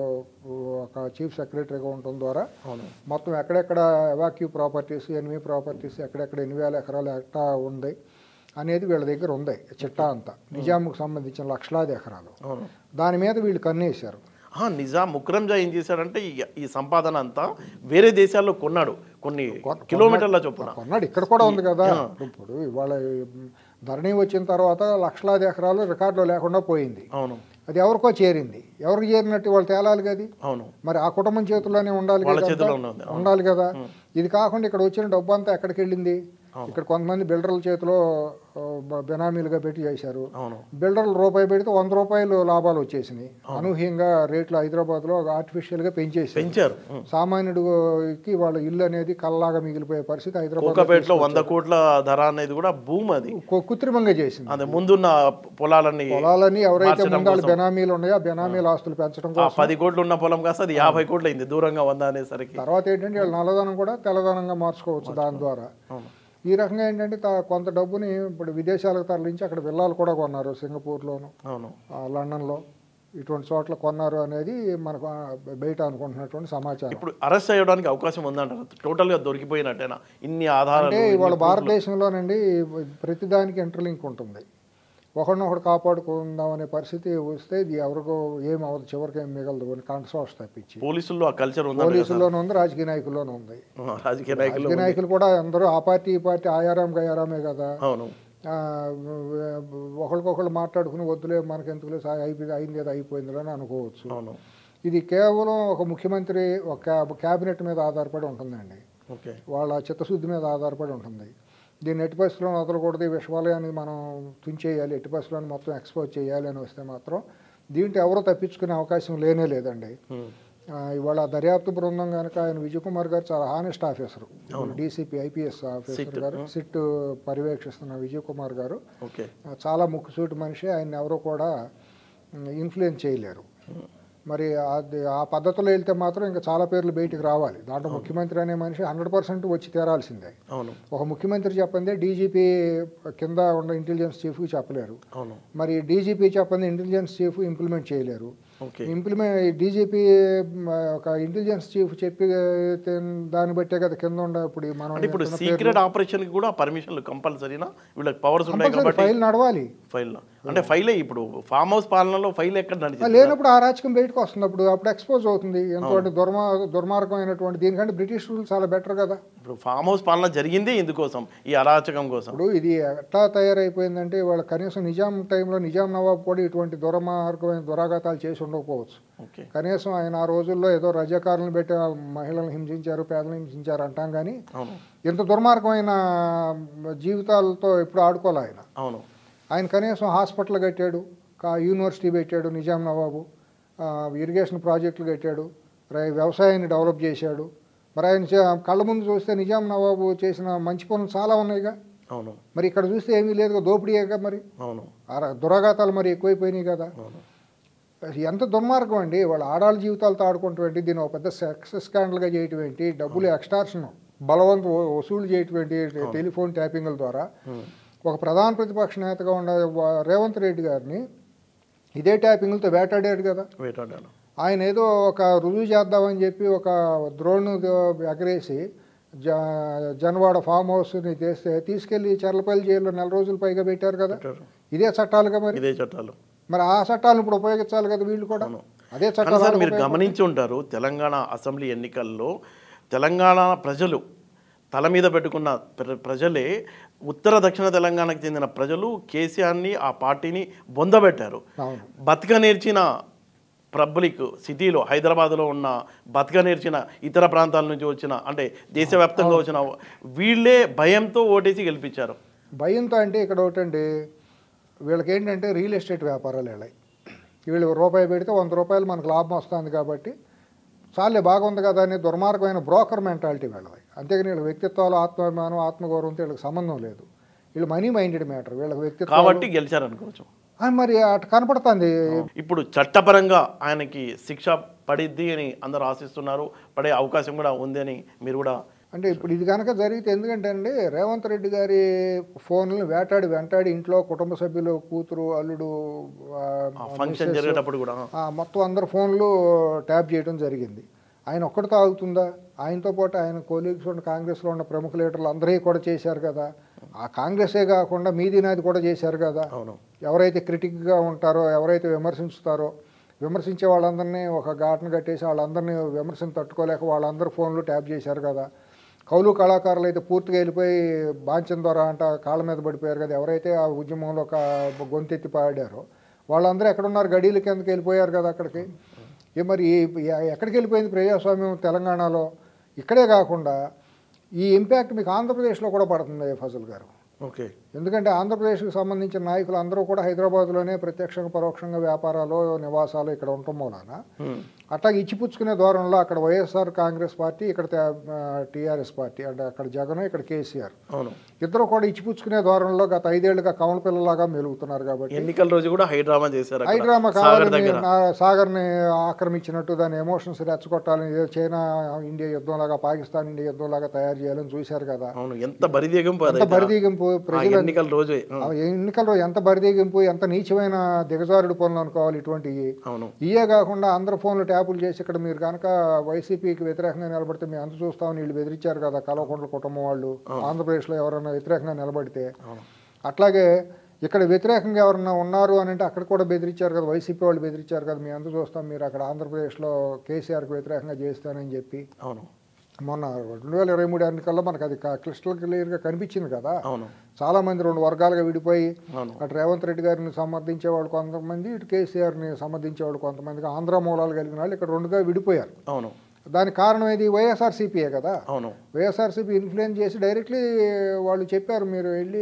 ఒక చీఫ్ సెక్రటరీగా ఉండటం ద్వారా అవును మొత్తం ఎక్కడెక్కడ ఎవాక్యూ ప్రాపర్టీస్ ఎనిమి ప్రాపర్టీస్ ఎక్కడెక్కడ ఎన్ని వేల ఎకరాలు ఎట్టా ఉంది అనేది వీళ్ళ దగ్గర ఉంది చిట్టా అంతా నిజాంకు సంబంధించిన లక్షలాది ఎకరాలు అవును దాని మీద వీళ్ళు కన్నేశారు ఆ, నిజాం ముక్రంజా ఏం చేశాడంటే ఈ- ఈ సంపాదన అంతా వేరే దేశాల్లో కొన్నాడు కొన్ని కిలోమీటర్ల చొప్పున కొన్నాడు ఇక్కడ కూడా ఉంది కదా ఇప్పుడు ఇవాళ ఈ ధరణి వచ్చిన తర్వాత లక్షలాది ఎకరాలు రికార్డులో లేకుండా పోయింది అవును అది ఎవరికో చేరింది ఎవరికి చేరినట్టు వాళ్ళు తేలాలి కదా అవును మరి ఆ కుటుంబం చేతుల్లోనే ఉండాలి వాళ్ళ కదా అంతా? చేతిలోనే ఉంది. ఉండాలి కదా ఇది కాకుండా ఇక్కడ వచ్చిన డబ్బు అంతా ఎక్కడికి వెళ్ళింది ఇక్కడ కొంతమంది బిల్డర్ల చేతిలో ఆ, బ- బెనామీలుగా పెట్టి చేశారు అవును బిల్డర్లు రూపాయి పెడితే వంద రూపాయలు లాభాలు వచ్చేసినాయి అనూహ్యంగా రేట్లు హైదరాబాద్లో ఆర్టిఫిషియల్గా పెంచేసి పెంచారు ఉం. సామాన్యుడికి వాళ్ళ ఇల్లు అనేది కల్లాగా మిగిలిపోయే పరిస్థితి హైదరాబాద్ కోకాపేటలో వంద కోట్ల ధర అనేది కూడా భూమి అది కృత్రిమంగా చేసింది అదే ముందున్న పొలాలన్నీ పొలాలని ఎవరైతే మార్చడం ముందు వాళ్ళు కోసం. బెనామీలు ఉన్నాయో ఆ బెనామీల ఆస్తులు పెంచడం ఆ కోసం పది కోట్లు ఉన్న పొలం కాస్త అది యాభై కోట్లు అయింది దూరంగా వంద అనేసరికి తర్వాత ఏంటంటే వాళ్ళు నల్లధనం కూడా తెల్లధనంగా మార్చుకోవచ్చు దాని ద్వారా అవును ఈ రకంగా ఏంటంటే తా- కొంత డబ్బుని ఇప్పుడు విదేశాలకు తరలించి అక్కడ విల్లాలు కూడా కొన్నారు సింగపూర్లోను అవును ఆ, లండన్లో ఇటువంటి చోట్ల కొన్నారు అనేది మనకు ఆ, బయట అనుకుంటున్నటువంటి సమాచారం ఇప్పుడు అరెస్ట్ అయ్యడానికి అవకాశం ఉందంటారు టోటల్ గా దొరికిపోయినట్టేనా ఇన్ని ఆధారాలు అంటే ఇన్ని ఇవాళ ప్రూఫ్లు. భారతదేశంలోనండి ప్రతిదానికి ఇంటర్లింక్ ఉంటుంది ఒకరినొకడు కాపాడుకుందాం అనే పరిస్థితి వస్తే ఇది ఎవరికో ఏం అవ్వదు చివరికి ఏం మిగలదు అని కంటసోర్స్ తప్పించి పోలీసుల్లో ఆ కల్చర్ ఉందంట కదా పోలీసుల్లోనూ ఉంది రాజకీయ నాయకుల్లోనూ ఉంది సార్? ఆ, రాజకీయ నాయకులు రాజకీయ నాయకులు కూడా అందరూ ఆ పార్టీ ఈ పార్టీ ఆయారాం గయారామే కదా అవును ఆ, ఒకరికొకళ్ళు మాట్లాడుకుని వద్దులే మనకి ఎందుకులే సా- అయిపోయింది అయింది ఏదో అయిపోయింది అని అనుకోవచ్చు అవును ఇది కేవలం ఒక ముఖ్యమంత్రి ఒక క్యాబ్- క్యాబినెట్ మీద ఆధారపడి ఉంటుందండి ఓకే వాళ్ళ చిత్తశుద్ధి మీద ఆధారపడి ఉంటుంది దీన్ని ఎట్టి పరిస్థితుల్లో వదలకూడదు ఈ విషవాలయాన్ని మనం తుంచేయాలి ఎట్టి పరిస్థితుల్లో మొత్తం ఎక్స్పోజ్ చేయాలి అని వస్తే మాత్రం దీంట్లో ఎవరో తప్పించుకునే అవకాశం లేనే లేదండి ఉం. ఆ, ఇవాళ దర్యాప్తు బృందం కనుక ఆయన విజయ్ కుమార్ గారు చాలా honest officer DCP IPS officer గారు సిట్ పర్యవేక్షిస్తున్న విజయ్ కుమార్ గారు ఓకే ఆ, చాలా ముక్కుసూటి మనిషి ఆయన ఎవరు కూడా ఇన్ఫ్లుయెన్స్ చేయలేరు మరి అది ఆ పద్ధతిలో వెళ్తే మాత్రం ఇంకా చాలా పేర్లు బయటికి రావాలి దాంట్లో ముఖ్యమంత్రి అనే మనిషి హండ్రెడ్ పర్సెంట్ వచ్చి తీరాల్సిందే అవును ఒక ముఖ్యమంత్రి చెప్పందే డీజీపీ కింద ఉన్న ఇంటెలిజెన్స్ చీఫ్కి చెప్పలేరు అవును మరి డీజీపీ చెప్పంది ఇంటెలిజెన్స్ చీఫ్ ఇంప్లిమెంట్ చేయలేరు ఓకే ఇంప్లిమెంట్ డీజీపీ ఒక ఇంటెలిజెన్స్ చీఫ్ చెప్పి దాన్ని బట్టే కదా కింద ఉండ ఇప్పుడు మనం అంటే ఇప్పుడు సీక్రెట్ ఆపరేషన్ కి కూడా పర్మిషన్లు కంపల్సరీనా వీళ్ళకి పవర్స్ ఉన్నాయి కాబట్టి ఫైల్ నడవాలి ఫైల్ అంటే ఫైలే ఇప్పుడు ఫామ్ హౌస్ పాలనలో ఫైల్ ఎక్కడ ఆ నడిచింది లేనప్పుడు ఆ రాజకీయం బయటకు వస్తుంది అప్పుడు అప్పుడు ఎక్స్పోజ్ అవుతుంది ఎంతోటి దుర్మా దుర్మార్గమైనటువంటి దీనికంటే బ్రిటిష్ రూల్ చాలా బెటర్ కదా ఇప్పుడు ఫామ్ హౌస్ పాలన జరిగిందే ఇందుకోసం ఈ అరాచకం కోసం ఇప్పుడు ఇది ఎట్లా తయారైపోయిందంటే వాళ్ళ కనీసం నిజాం టైంలో నిజాం నవాబ్ కూడా ఇటువంటి దుర్మార్గమైన దురాఘాతాలు చేసి ఉండకపోవచ్చు ఓకే కనీసం ఆయన ఆ రోజుల్లో ఏదో రజాకారులను పెట్టి ఆ మహిళలను హింసించారు పేదలను హింసించారు అంటాం కానీ అవును ఇంత దుర్మార్గమైన జీవితాలతో ఎప్పుడు ఆడుకోలే ఆయన అవును ఆయన కనీసం హాస్పిటల్ కట్టాడు కా యూనివర్సిటీ పెట్టాడు నిజాం నవాబు ఆ, ఇరిగేషన్ ప్రాజెక్టులు కట్టాడు రై- వ్యవసాయాన్ని డెవలప్ చేశాడు మరి ఆయన చే- కళ్ళ ముందు చూస్తే నిజాం నవాబు చేసిన మంచి పనులు చాలా ఉన్నాయిగా అవును మరి ఇక్కడ చూస్తే ఏమీ లేదు దోపిడీయేగా మరి అవును ఆ ర- దురాఘాతాలు మరి ఎక్కువైపోయినాయి కదా అవును ఎంత దుర్మార్గం అండి వాళ్ళ ఆడాళ్ళ జీవితాలతో ఆడుకుంటూ ఏంటి దీన్ని ఒక పెద్ద సెక్స్ స్కాండల్గా చేయటం ఏంటి డబ్బులు ఎక్స్టార్షన్ బలవంతు వ- వసూలు చేయటం ఏంటి టెలిఫోన్ ట్యాపింగ్ల ద్వారా ఉం. ఒక ప్రధాన ప్రతిపక్ష నేతగా ఉన్న వ- రేవంత్ రెడ్డి గారిని ఇదే ట్యాపింగ్లతో వేటాడాడు కదా వేటాడాను ఆయన ఏదో ఒక రుజువు చేద్దామని చెప్పి ఒక ద్రోణ్ ఎగరేసి జ జనవాడ ఫామ్ హౌస్ని చేస్తే తీసుకెళ్లి చర్లపల్లి జైల్లో నెల రోజులు పైగా పెట్టారు కదా పెట్టారు. ఇదే చట్టాలుగా మరి ఇదే చట్టాలు మరి ఆ చట్టాలను ఇప్పుడు ఉపయోగించాలి కదా వీళ్ళు కూడా అదే కానీ సార్ చట్టాలు మీరు గమనించి ఉంటారు తెలంగాణ అసెంబ్లీ ఎన్నికల్లో తెలంగాణ ప్రజలు తల మీద పెట్టుకున్న ప్ర- ప్రజలే ఉత్తర దక్షిణ తెలంగాణకు చెందిన ప్రజలు కేసీఆర్ని ఆ పార్టీని బొందబెట్టారు అవును బతక నేర్చిన పబ్లిక్ సిటీలో హైదరాబాద్లో ఉన్న బతక నేర్చిన ఇతర ప్రాంతాల నుంచి వచ్చిన అంటే దేశవ్యాప్తంగా వచ్చిన వీళ్ళే భయంతో ఓటేసి గెలిపించారు భయంతో అంటే ఇక్కడ ఒకటండి వీళ్ళకి ఏంటంటే రియల్ ఎస్టేట్ వ్యాపారాలు వెళ్ళాయి వీళ్ళు రూపాయి పెడితే వంద రూపాయలు మనకు లాభం వస్తుంది కాబట్టి చాలే బాగుంది కదా అనే దుర్మార్గమైన బ్రోకర్ మెంటాలిటీ వీళ్ళది అంతేగాని వీళ్ళ వ్యక్తిత్వాలు ఆత్మాభిమానం ఆత్మగౌరవంతో వీళ్ళకి సంబంధం లేదు వీళ్ళు మనీ మైండెడ్ మ్యాటర్ వీళ్ళకి వ్యక్తిత్వం కాబట్టి గెలిచారనుకోవచ్చు మరి అటు కనపడుతుంది ఇప్పుడు చట్టపరంగా ఆయనకి శిక్ష పడిద్ది అని అందరూ ఆశిస్తున్నారు పడే అవకాశం కూడా ఉంది అని మీరు కూడా అంటే ఇప్పుడు ఇది కనుక జరిగితే ఎందుకంటే అండి రేవంత్ రెడ్డి గారి ఫోన్లు వేటాడి వెంటాడి ఇంట్లో కుటుంబ సభ్యులు కూతురు అల్లుడు ఆ, ఆ ఫంక్షన్ జరిగేటప్పుడు కూడా ఆ, మొత్తం అందరు ఫోన్లు ట్యాప్ చేయడం జరిగింది ఆయన ఒక్కడితో ఆగుతుందా ఆయనతో పాటు ఆయన కోలీగ్స్ ఉన్న కాంగ్రెస్లో ఉన్న ప్రముఖ లీడర్లు అందరూ కూడా చేశారు కదా ఆ కాంగ్రెసే కాకుండా మీది నాది కూడా చేశారు కదా అవును ఎవరైతే క్రిటిక్గా ఉంటారో ఎవరైతే విమర్శించుతారో విమర్శించే వాళ్ళందరినీ ఒక ఘాటను కట్టేసి వాళ్ళందరినీ విమర్శను తట్టుకోలేక వాళ్ళందరూ ఫోన్లు ట్యాప్ చేశారు కదా కౌలు కళాకారులు అయితే పూర్తిగా వెళ్ళిపోయి బాంచం ద్వారా అంట కాళ్ళ మీద పడిపోయారు కదా ఎవరైతే ఆ ఉద్యమంలో ఒక గొంతెత్తి పాడారో వాళ్ళందరూ ఎక్కడున్నారు గడీల కిందకి వెళ్ళిపోయారు కదా అక్కడికి ఏ మరి ఈ- ఎ- ఎక్కడికి వెళ్ళిపోయింది ప్రజాస్వామ్యం తెలంగాణలో ఇక్కడే కాకుండా ఈ ఇంపాక్ట్ మీకు ఆంధ్రప్రదేశ్లో కూడా పడుతుంది ఫజల్ గారు ఓకే ఎందుకంటే ఆంధ్రప్రదేశ్కి సంబంధించిన నాయకులు అందరూ కూడా హైదరాబాద్లోనే ప్రత్యక్షంగా పరోక్షంగా వ్యాపారాలు నివాసాలు ఇక్కడ ఉండటం మూలాన ఉమ్. అట్లా ఇచ్చిపుచ్చుకునే దూరంలో అక్కడ వైఎస్ఆర్ కాంగ్రెస్ పార్టీ ఇక్కడ టీఆర్ఎస్ పార్టీ అంటే అక్కడ జగన్ ఇక్కడ కేసీఆర్ అవును ఇద్దరు కూడా ఇచ్చిపుచ్చుకునే దూరంలో గత ఐదేళ్లుగా కమల పిల్లలాగా మెలుగుతున్నారు కాబట్టి ఎన్నికల రోజు కూడా హైడ్రామా చేశారు అక్కడ. హైడ్రామా సాగర్ కావాలని దగ్గర నా- సాగర్ని ఆక్రమించినట్టు దాని ఎమోషన్స్ రెచ్చగొట్టాలని ఏదో చైనా ఇండియా యుద్ధంలాగా పాకిస్తాన్ ఇండియా యుద్ధంలాగా తయారు చేయాలని చూశారు కదా అవును ఎంత బరిదీగం ఎంత బరిదీగింపు ఆ ప్రజలు ఎన్నికల రోజే ఆ, ఆ ఎన్నికల్లో ఎంత బరిదీగింపు ఎంత నీచమైన దిగజారుడు పనులు అనుకోవాలి ఇటువంటివి అవును ఇయే కాకుండా అందరు ఫోన్లు ట్యాపులు చేసి ఇక్కడ మీరు కనుక వైసీపీకి వ్యతిరేకంగా నిలబడితే మేము అంత చూస్తామని వీళ్ళు బెదిరించారు కదా కలవకుంట్ల కుటుంబం వాళ్ళు ఆంధ్రప్రదేశ్లో ఎవరైనా వ్యతిరేకంగా నిలబడితే అవును అట్లాగే ఇక్కడ వ్యతిరేకంగా ఎవరన్నా ఉన్నారు అని అంటే అక్కడ కూడా బెదిరించారు కదా వైసీపీ వాళ్ళు బెదిరించారు కదా మేము అంత చూస్తాం మీరు అక్కడ ఆంధ్రప్రదేశ్లో కేసీఆర్కి వ్యతిరేకంగా చేస్తానని చెప్పి అవును మొన్న రెండు వేల ఇరవై మూడు ఎన్నికల్లో మనకు అది క్లిస్టల్ క్లియర్గా కనిపించింది కదా అవును చాలా మంది రెండు వర్గాలుగా విడిపోయి అవును అటు రేవంత్ రెడ్డి గారిని సమర్థించే వాళ్ళు కొంతమంది ఇటు కేసీఆర్ని సమర్థించే వాళ్ళు కొంతమందికి ఆంధ్ర మూలాలు కలిగిన వాళ్ళు ఇక్కడ రెండుగా విడిపోయారు అవును దానికి కారణం ఏది వైఎస్ఆర్సీపీయే కదా అవును వైఎస్ఆర్సీపీ ఇన్ఫ్లుయెన్స్ చేసి డైరెక్ట్లీ వాళ్ళు చెప్పారు మీరు వెళ్ళి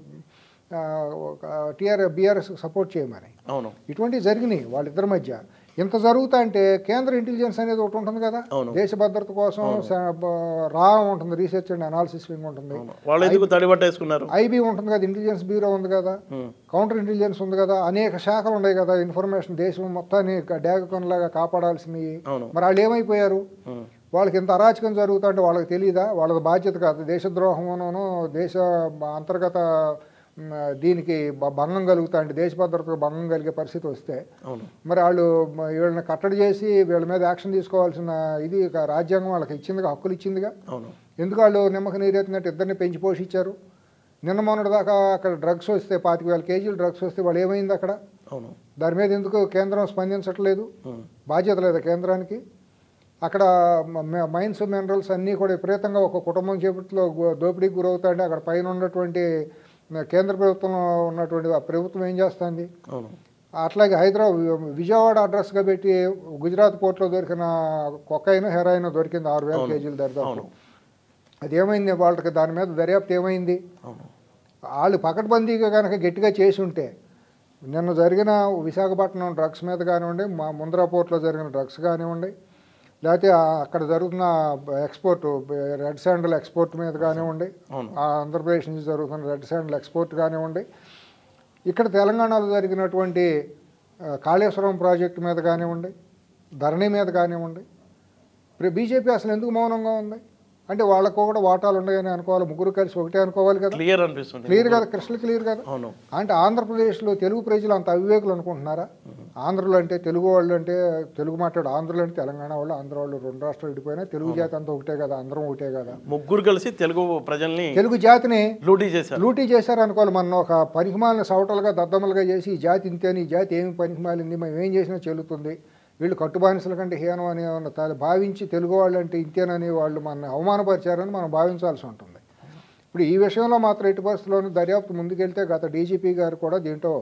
టీఆర్ బీఆర్ఎస్కి సపోర్ట్ చేయమని అవును ఇటువంటివి జరిగినాయి వాళ్ళిద్దరి మధ్య ఇంత జరుగుతా అంటే కేంద్ర ఇంటెలిజెన్స్ అనేది ఒకటి ఉంటుంది కదా అవును. దేశ భద్రత కోసం స- బ- రా ఉంటుంది రీసెర్చ్ అండ్ అనాలిసిస్ వింగ్ ఉంటుంది అవును వాళ్ళు ఎందుకు తడిబట్టేసుకున్నారు ఐబీ ఉంటుంది కదా ఇంటెలిజెన్స్ బ్యూరో ఉంది కదా ఉమ్, కౌంటర్ ఇంటెలిజెన్స్ ఉంది కదా అనేక శాఖలు ఉన్నాయి కదా ఇన్ఫర్మేషన్ దేశం మొత్తాన్ని డాగకొనలాగా కాపాడాల్సినవి అవును మరి వాళ్ళు ఏమైపోయారు ఉమ్, వాళ్ళకి ఇంత అరాచకం జరుగుతుంటే వాళ్ళకి తెలియదా వాళ్ళది బాధ్యత కాదు దేశద్రోహమును దేశ అంతర్గత మ్, దీనికి బ- భంగం కలుగుతా అంటే దేశ భద్రతకు భంగం కలిగే పరిస్థితి వస్తే అవును మరి వాళ్ళు మ- వీళ్ళని కట్టడి చేసి వీళ్ళ మీద యాక్షన్ తీసుకోవాల్సిన ఇది ఇక రాజ్యాంగం వాళ్ళకి ఇచ్చిందిగా హక్కులు ఇచ్చిందిగా అవును ఎందుకు వాళ్ళు నిమ్మక నీరెత్తినట్టు ఇద్దరిని పెంచి పోషించారు నిన్న మొన్నటి దాకా అక్కడ డ్రగ్స్ వస్తే పాతిక వేల కేజీలు డ్రగ్స్ వస్తే వాళ్ళు ఏమైంది అక్కడ అవును దాని మీద ఎందుకు కేంద్రం స్పందించట్లేదు ఉమ్, బాధ్యత లేదా కేంద్రానికి అక్కడ మ- మైన్స్ మినరల్స్ అన్నీ కూడా విపరీతంగా ఒక కుటుంబం చేపట్లో గు- దోపిడీకి గురవుతాయంటే అక్కడ పైన ఉన్నటువంటి కేంద్ర ప్రభుత్వంలో ఉన్నటువంటి ఆ ప్రభుత్వం ఏం చేస్తుంది అవును అట్లాగే హైదరాబాద్ విజయవాడ అడ్రస్గా పెట్టి గుజరాత్ పోర్ట్లో దొరికిన కొక్కైన హెరాయిన్ దొరికింది ఆరు వేల అవును. కేజీలు దరిదాపు అవును. అది ఏమైంది వాళ్ళకి దాని మీద దర్యాప్తు ఏమైంది అవును వాళ్ళు పకడ్బందీగా కనుక గట్టిగా చేసి ఉంటే నిన్న జరిగిన విశాఖపట్నం డ్రగ్స్ మీద కానివ్వండి మా ముంద్రా పోర్ట్లో జరిగిన డ్రగ్స్ కానివ్వండి లేకపోతే ఆ- అక్కడ జరుగుతున్న ఎక్స్పోర్ట్ రెడ్ శాండల్ ఎక్స్పోర్ట్ మీద కానివ్వండి అవును ఆ ఆంధ్రప్రదేశ్ నుంచి జరుగుతున్న రెడ్ శాండల్ ఎక్స్పోర్ట్ కానివ్వండి ఇక్కడ తెలంగాణలో జరిగినటువంటి ఆ, కాళేశ్వరం ప్రాజెక్టు మీద కానివ్వండి ధరణి మీద కానివ్వండి ఇప్పుడు బీజేపీ అసలు ఎందుకు మౌనంగా ఉంది అంటే వాళ్ళకు కూడా వాటాలు ఉన్నాయని అనుకోవాలి ముగ్గురు కలిసి ఒకటే అనుకోవాలి కదా క్లియర్ అనిపిస్తుంది క్లియర్ కదా క్రిస్టల్ క్లియర్ కదా అవును అంటే ఆంధ్రప్రదేశ్లో తెలుగు ప్రజలు అంత అవివేకులు అనుకుంటున్నారా ఆంధ్రులు అంటే తెలుగు వాళ్ళు అంటే తెలుగు మాట్లాడు ఆంధ్రులు అంటే తెలంగాణ వాళ్ళు ఆంధ్ర వాళ్ళు రెండు రాష్ట్రాలు విడిపోయినా తెలుగు జాతి అంతా ఒకటే కదా అందరం ఒకటే కదా ముగ్గురు కలిసి తెలుగు ప్రజల్ని తెలుగు జాతిని లూటీ చేశారు లూటీ చేశారు అనుకోవాలి మన ఒక పనికిమాలిన సవటలుగా దద్దమ్మలుగా చేసి ఈ జాతి ఇంతేని ఈ జాతి ఏమి పనికిమాలింది మేము ఏం చేసినా చెల్లుతుంది వీళ్ళు కట్టుబానిసల కంటే హీనం అని ఏమన్నా తా- భావించి తెలుగు వాళ్ళు అంటే ఇంతేనని వాళ్ళు మన అవమానపరిచారని మనం భావించాల్సి ఉంటుంది ఇప్పుడు ఈ విషయంలో మాత్రం ఎట్టి పరిస్థితుల్లోనూ దర్యాప్తు ముందుకెళ్తే గత డీజీపీ గారు కూడా దీంట్లో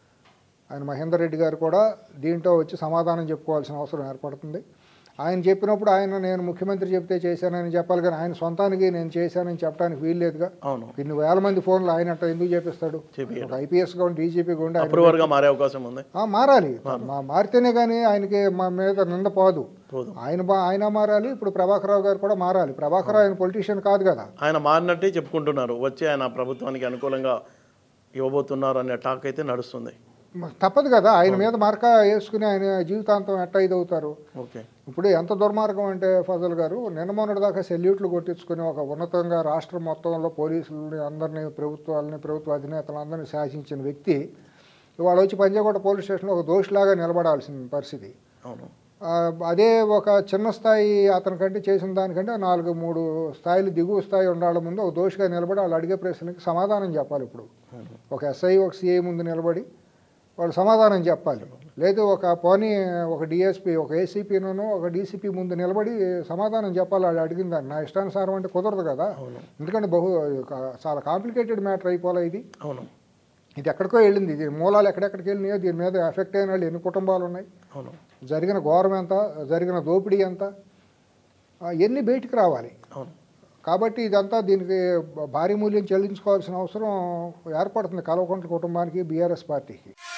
ఆయన మహేందర్ రెడ్డి గారు కూడా దీంట్లో వచ్చి సమాధానం చెప్పుకోవాల్సిన అవసరం ఏర్పడుతుంది ఆయన చెప్పినప్పుడు ఆయన నేను ముఖ్యమంత్రి చెప్తే చేశానని చెప్పాలి కానీ ఆయన సొంతానికి నేను చేశానని చెప్పడానికి వీల్లేదుగా అవును ఇన్ని వేల మంది ఫోన్లు ఆయన అట్ట ఎందుకు చేపిస్తాడు చేపియ్యడు. ఒక ఐపీఎస్గా ఉండి డీజీపీగా ఉండి ఆయన అప్రూవర్ గా మారే అవకాశం ఉంది ఆ, మారాలి మా మారితేనే కానీ ఆయనకి మా మీద నింద పోదు పోదు ఆయన బా ఆయన మారాలి ఇప్పుడు ప్రభాకర్ రావు గారు కూడా మారాలి ప్రభాకర్ రావు ఆయన పొలిటీషియన్ కాదు కదా ఆయన మారినట్టే చెప్పుకుంటున్నారు వచ్చి ఆయన ప్రభుత్వానికి అనుకూలంగా ఇవ్వబోతున్నారు అనే టాక్ అయితే నడుస్తుంది మ- తప్పదు కదా ఆయన మీద మార్క వేసుకుని ఆయన జీవితాంతం ఎట్ట ఇది అవుతారు ఓకే ఇప్పుడు ఎంత దుర్మార్గం అంటే ఫజల్ గారు నిన్న మొన్నటి దాకా సెల్యూట్లు కొట్టించుకుని ఒక ఉన్నతంగా రాష్ట్రం మొత్తంలో పోలీసులని అందరినీ ప్రభుత్వాలని ప్రభుత్వ అధినేతలందరినీ శాసించిన వ్యక్తి ఇవాళ వచ్చి పంజాగూడ పోలీస్ స్టేషన్లో ఒక దోషిలాగా నిలబడాల్సిన పరిస్థితి అవును ఆ, అదే ఒక చిన్న స్థాయి అతనికంటే చేసిన దానికంటే నాలుగు మూడు స్థాయిలు దిగువ స్థాయి ఉండాలి ముందు ఒక దోషిగా నిలబడి వాళ్ళు అడిగే ప్రశ్నకి సమాధానం చెప్పాలి ఇప్పుడు అవును ఒక ఎస్ఐ ఒక సిఐ ముందు నిలబడి వాళ్ళు సమాధానం చెప్పాలి లేదు ఒక పోనీ ఒక డిఎస్పి ఒక ఏసీపీనూ ఒక డీసీపీ ముందు నిలబడి సమాధానం చెప్పాలి వాళ్ళు అడిగిన దాన్ని నా ఇష్టానుసారం అంటే కుదరదు కదా అవును ఎందుకంటే బహు కా- చాలా కాంప్లికేటెడ్ మ్యాటర్ అయిపోలే ఇది అవును ఇది ఎక్కడికో వెళ్ళింది ఇది మూలాలు ఎక్కడెక్కడికి వెళ్ళినాయో దీని మీద ఎఫెక్ట్ అయిన వాళ్ళు ఎన్ని కుటుంబాలు ఉన్నాయి అవును జరిగిన ఘోరం ఎంత జరిగిన దోపిడీ ఎంత ఆ, ఎన్ని బయటికి రావాలి అవును కాబట్టి ఇదంతా దీనికి భారీ మూల్యం చెల్లించుకోవాల్సిన అవసరం ఏర్పడుతుంది కల్వకుంట్ల కుటుంబానికి బీఆర్ఎస్ పార్టీకి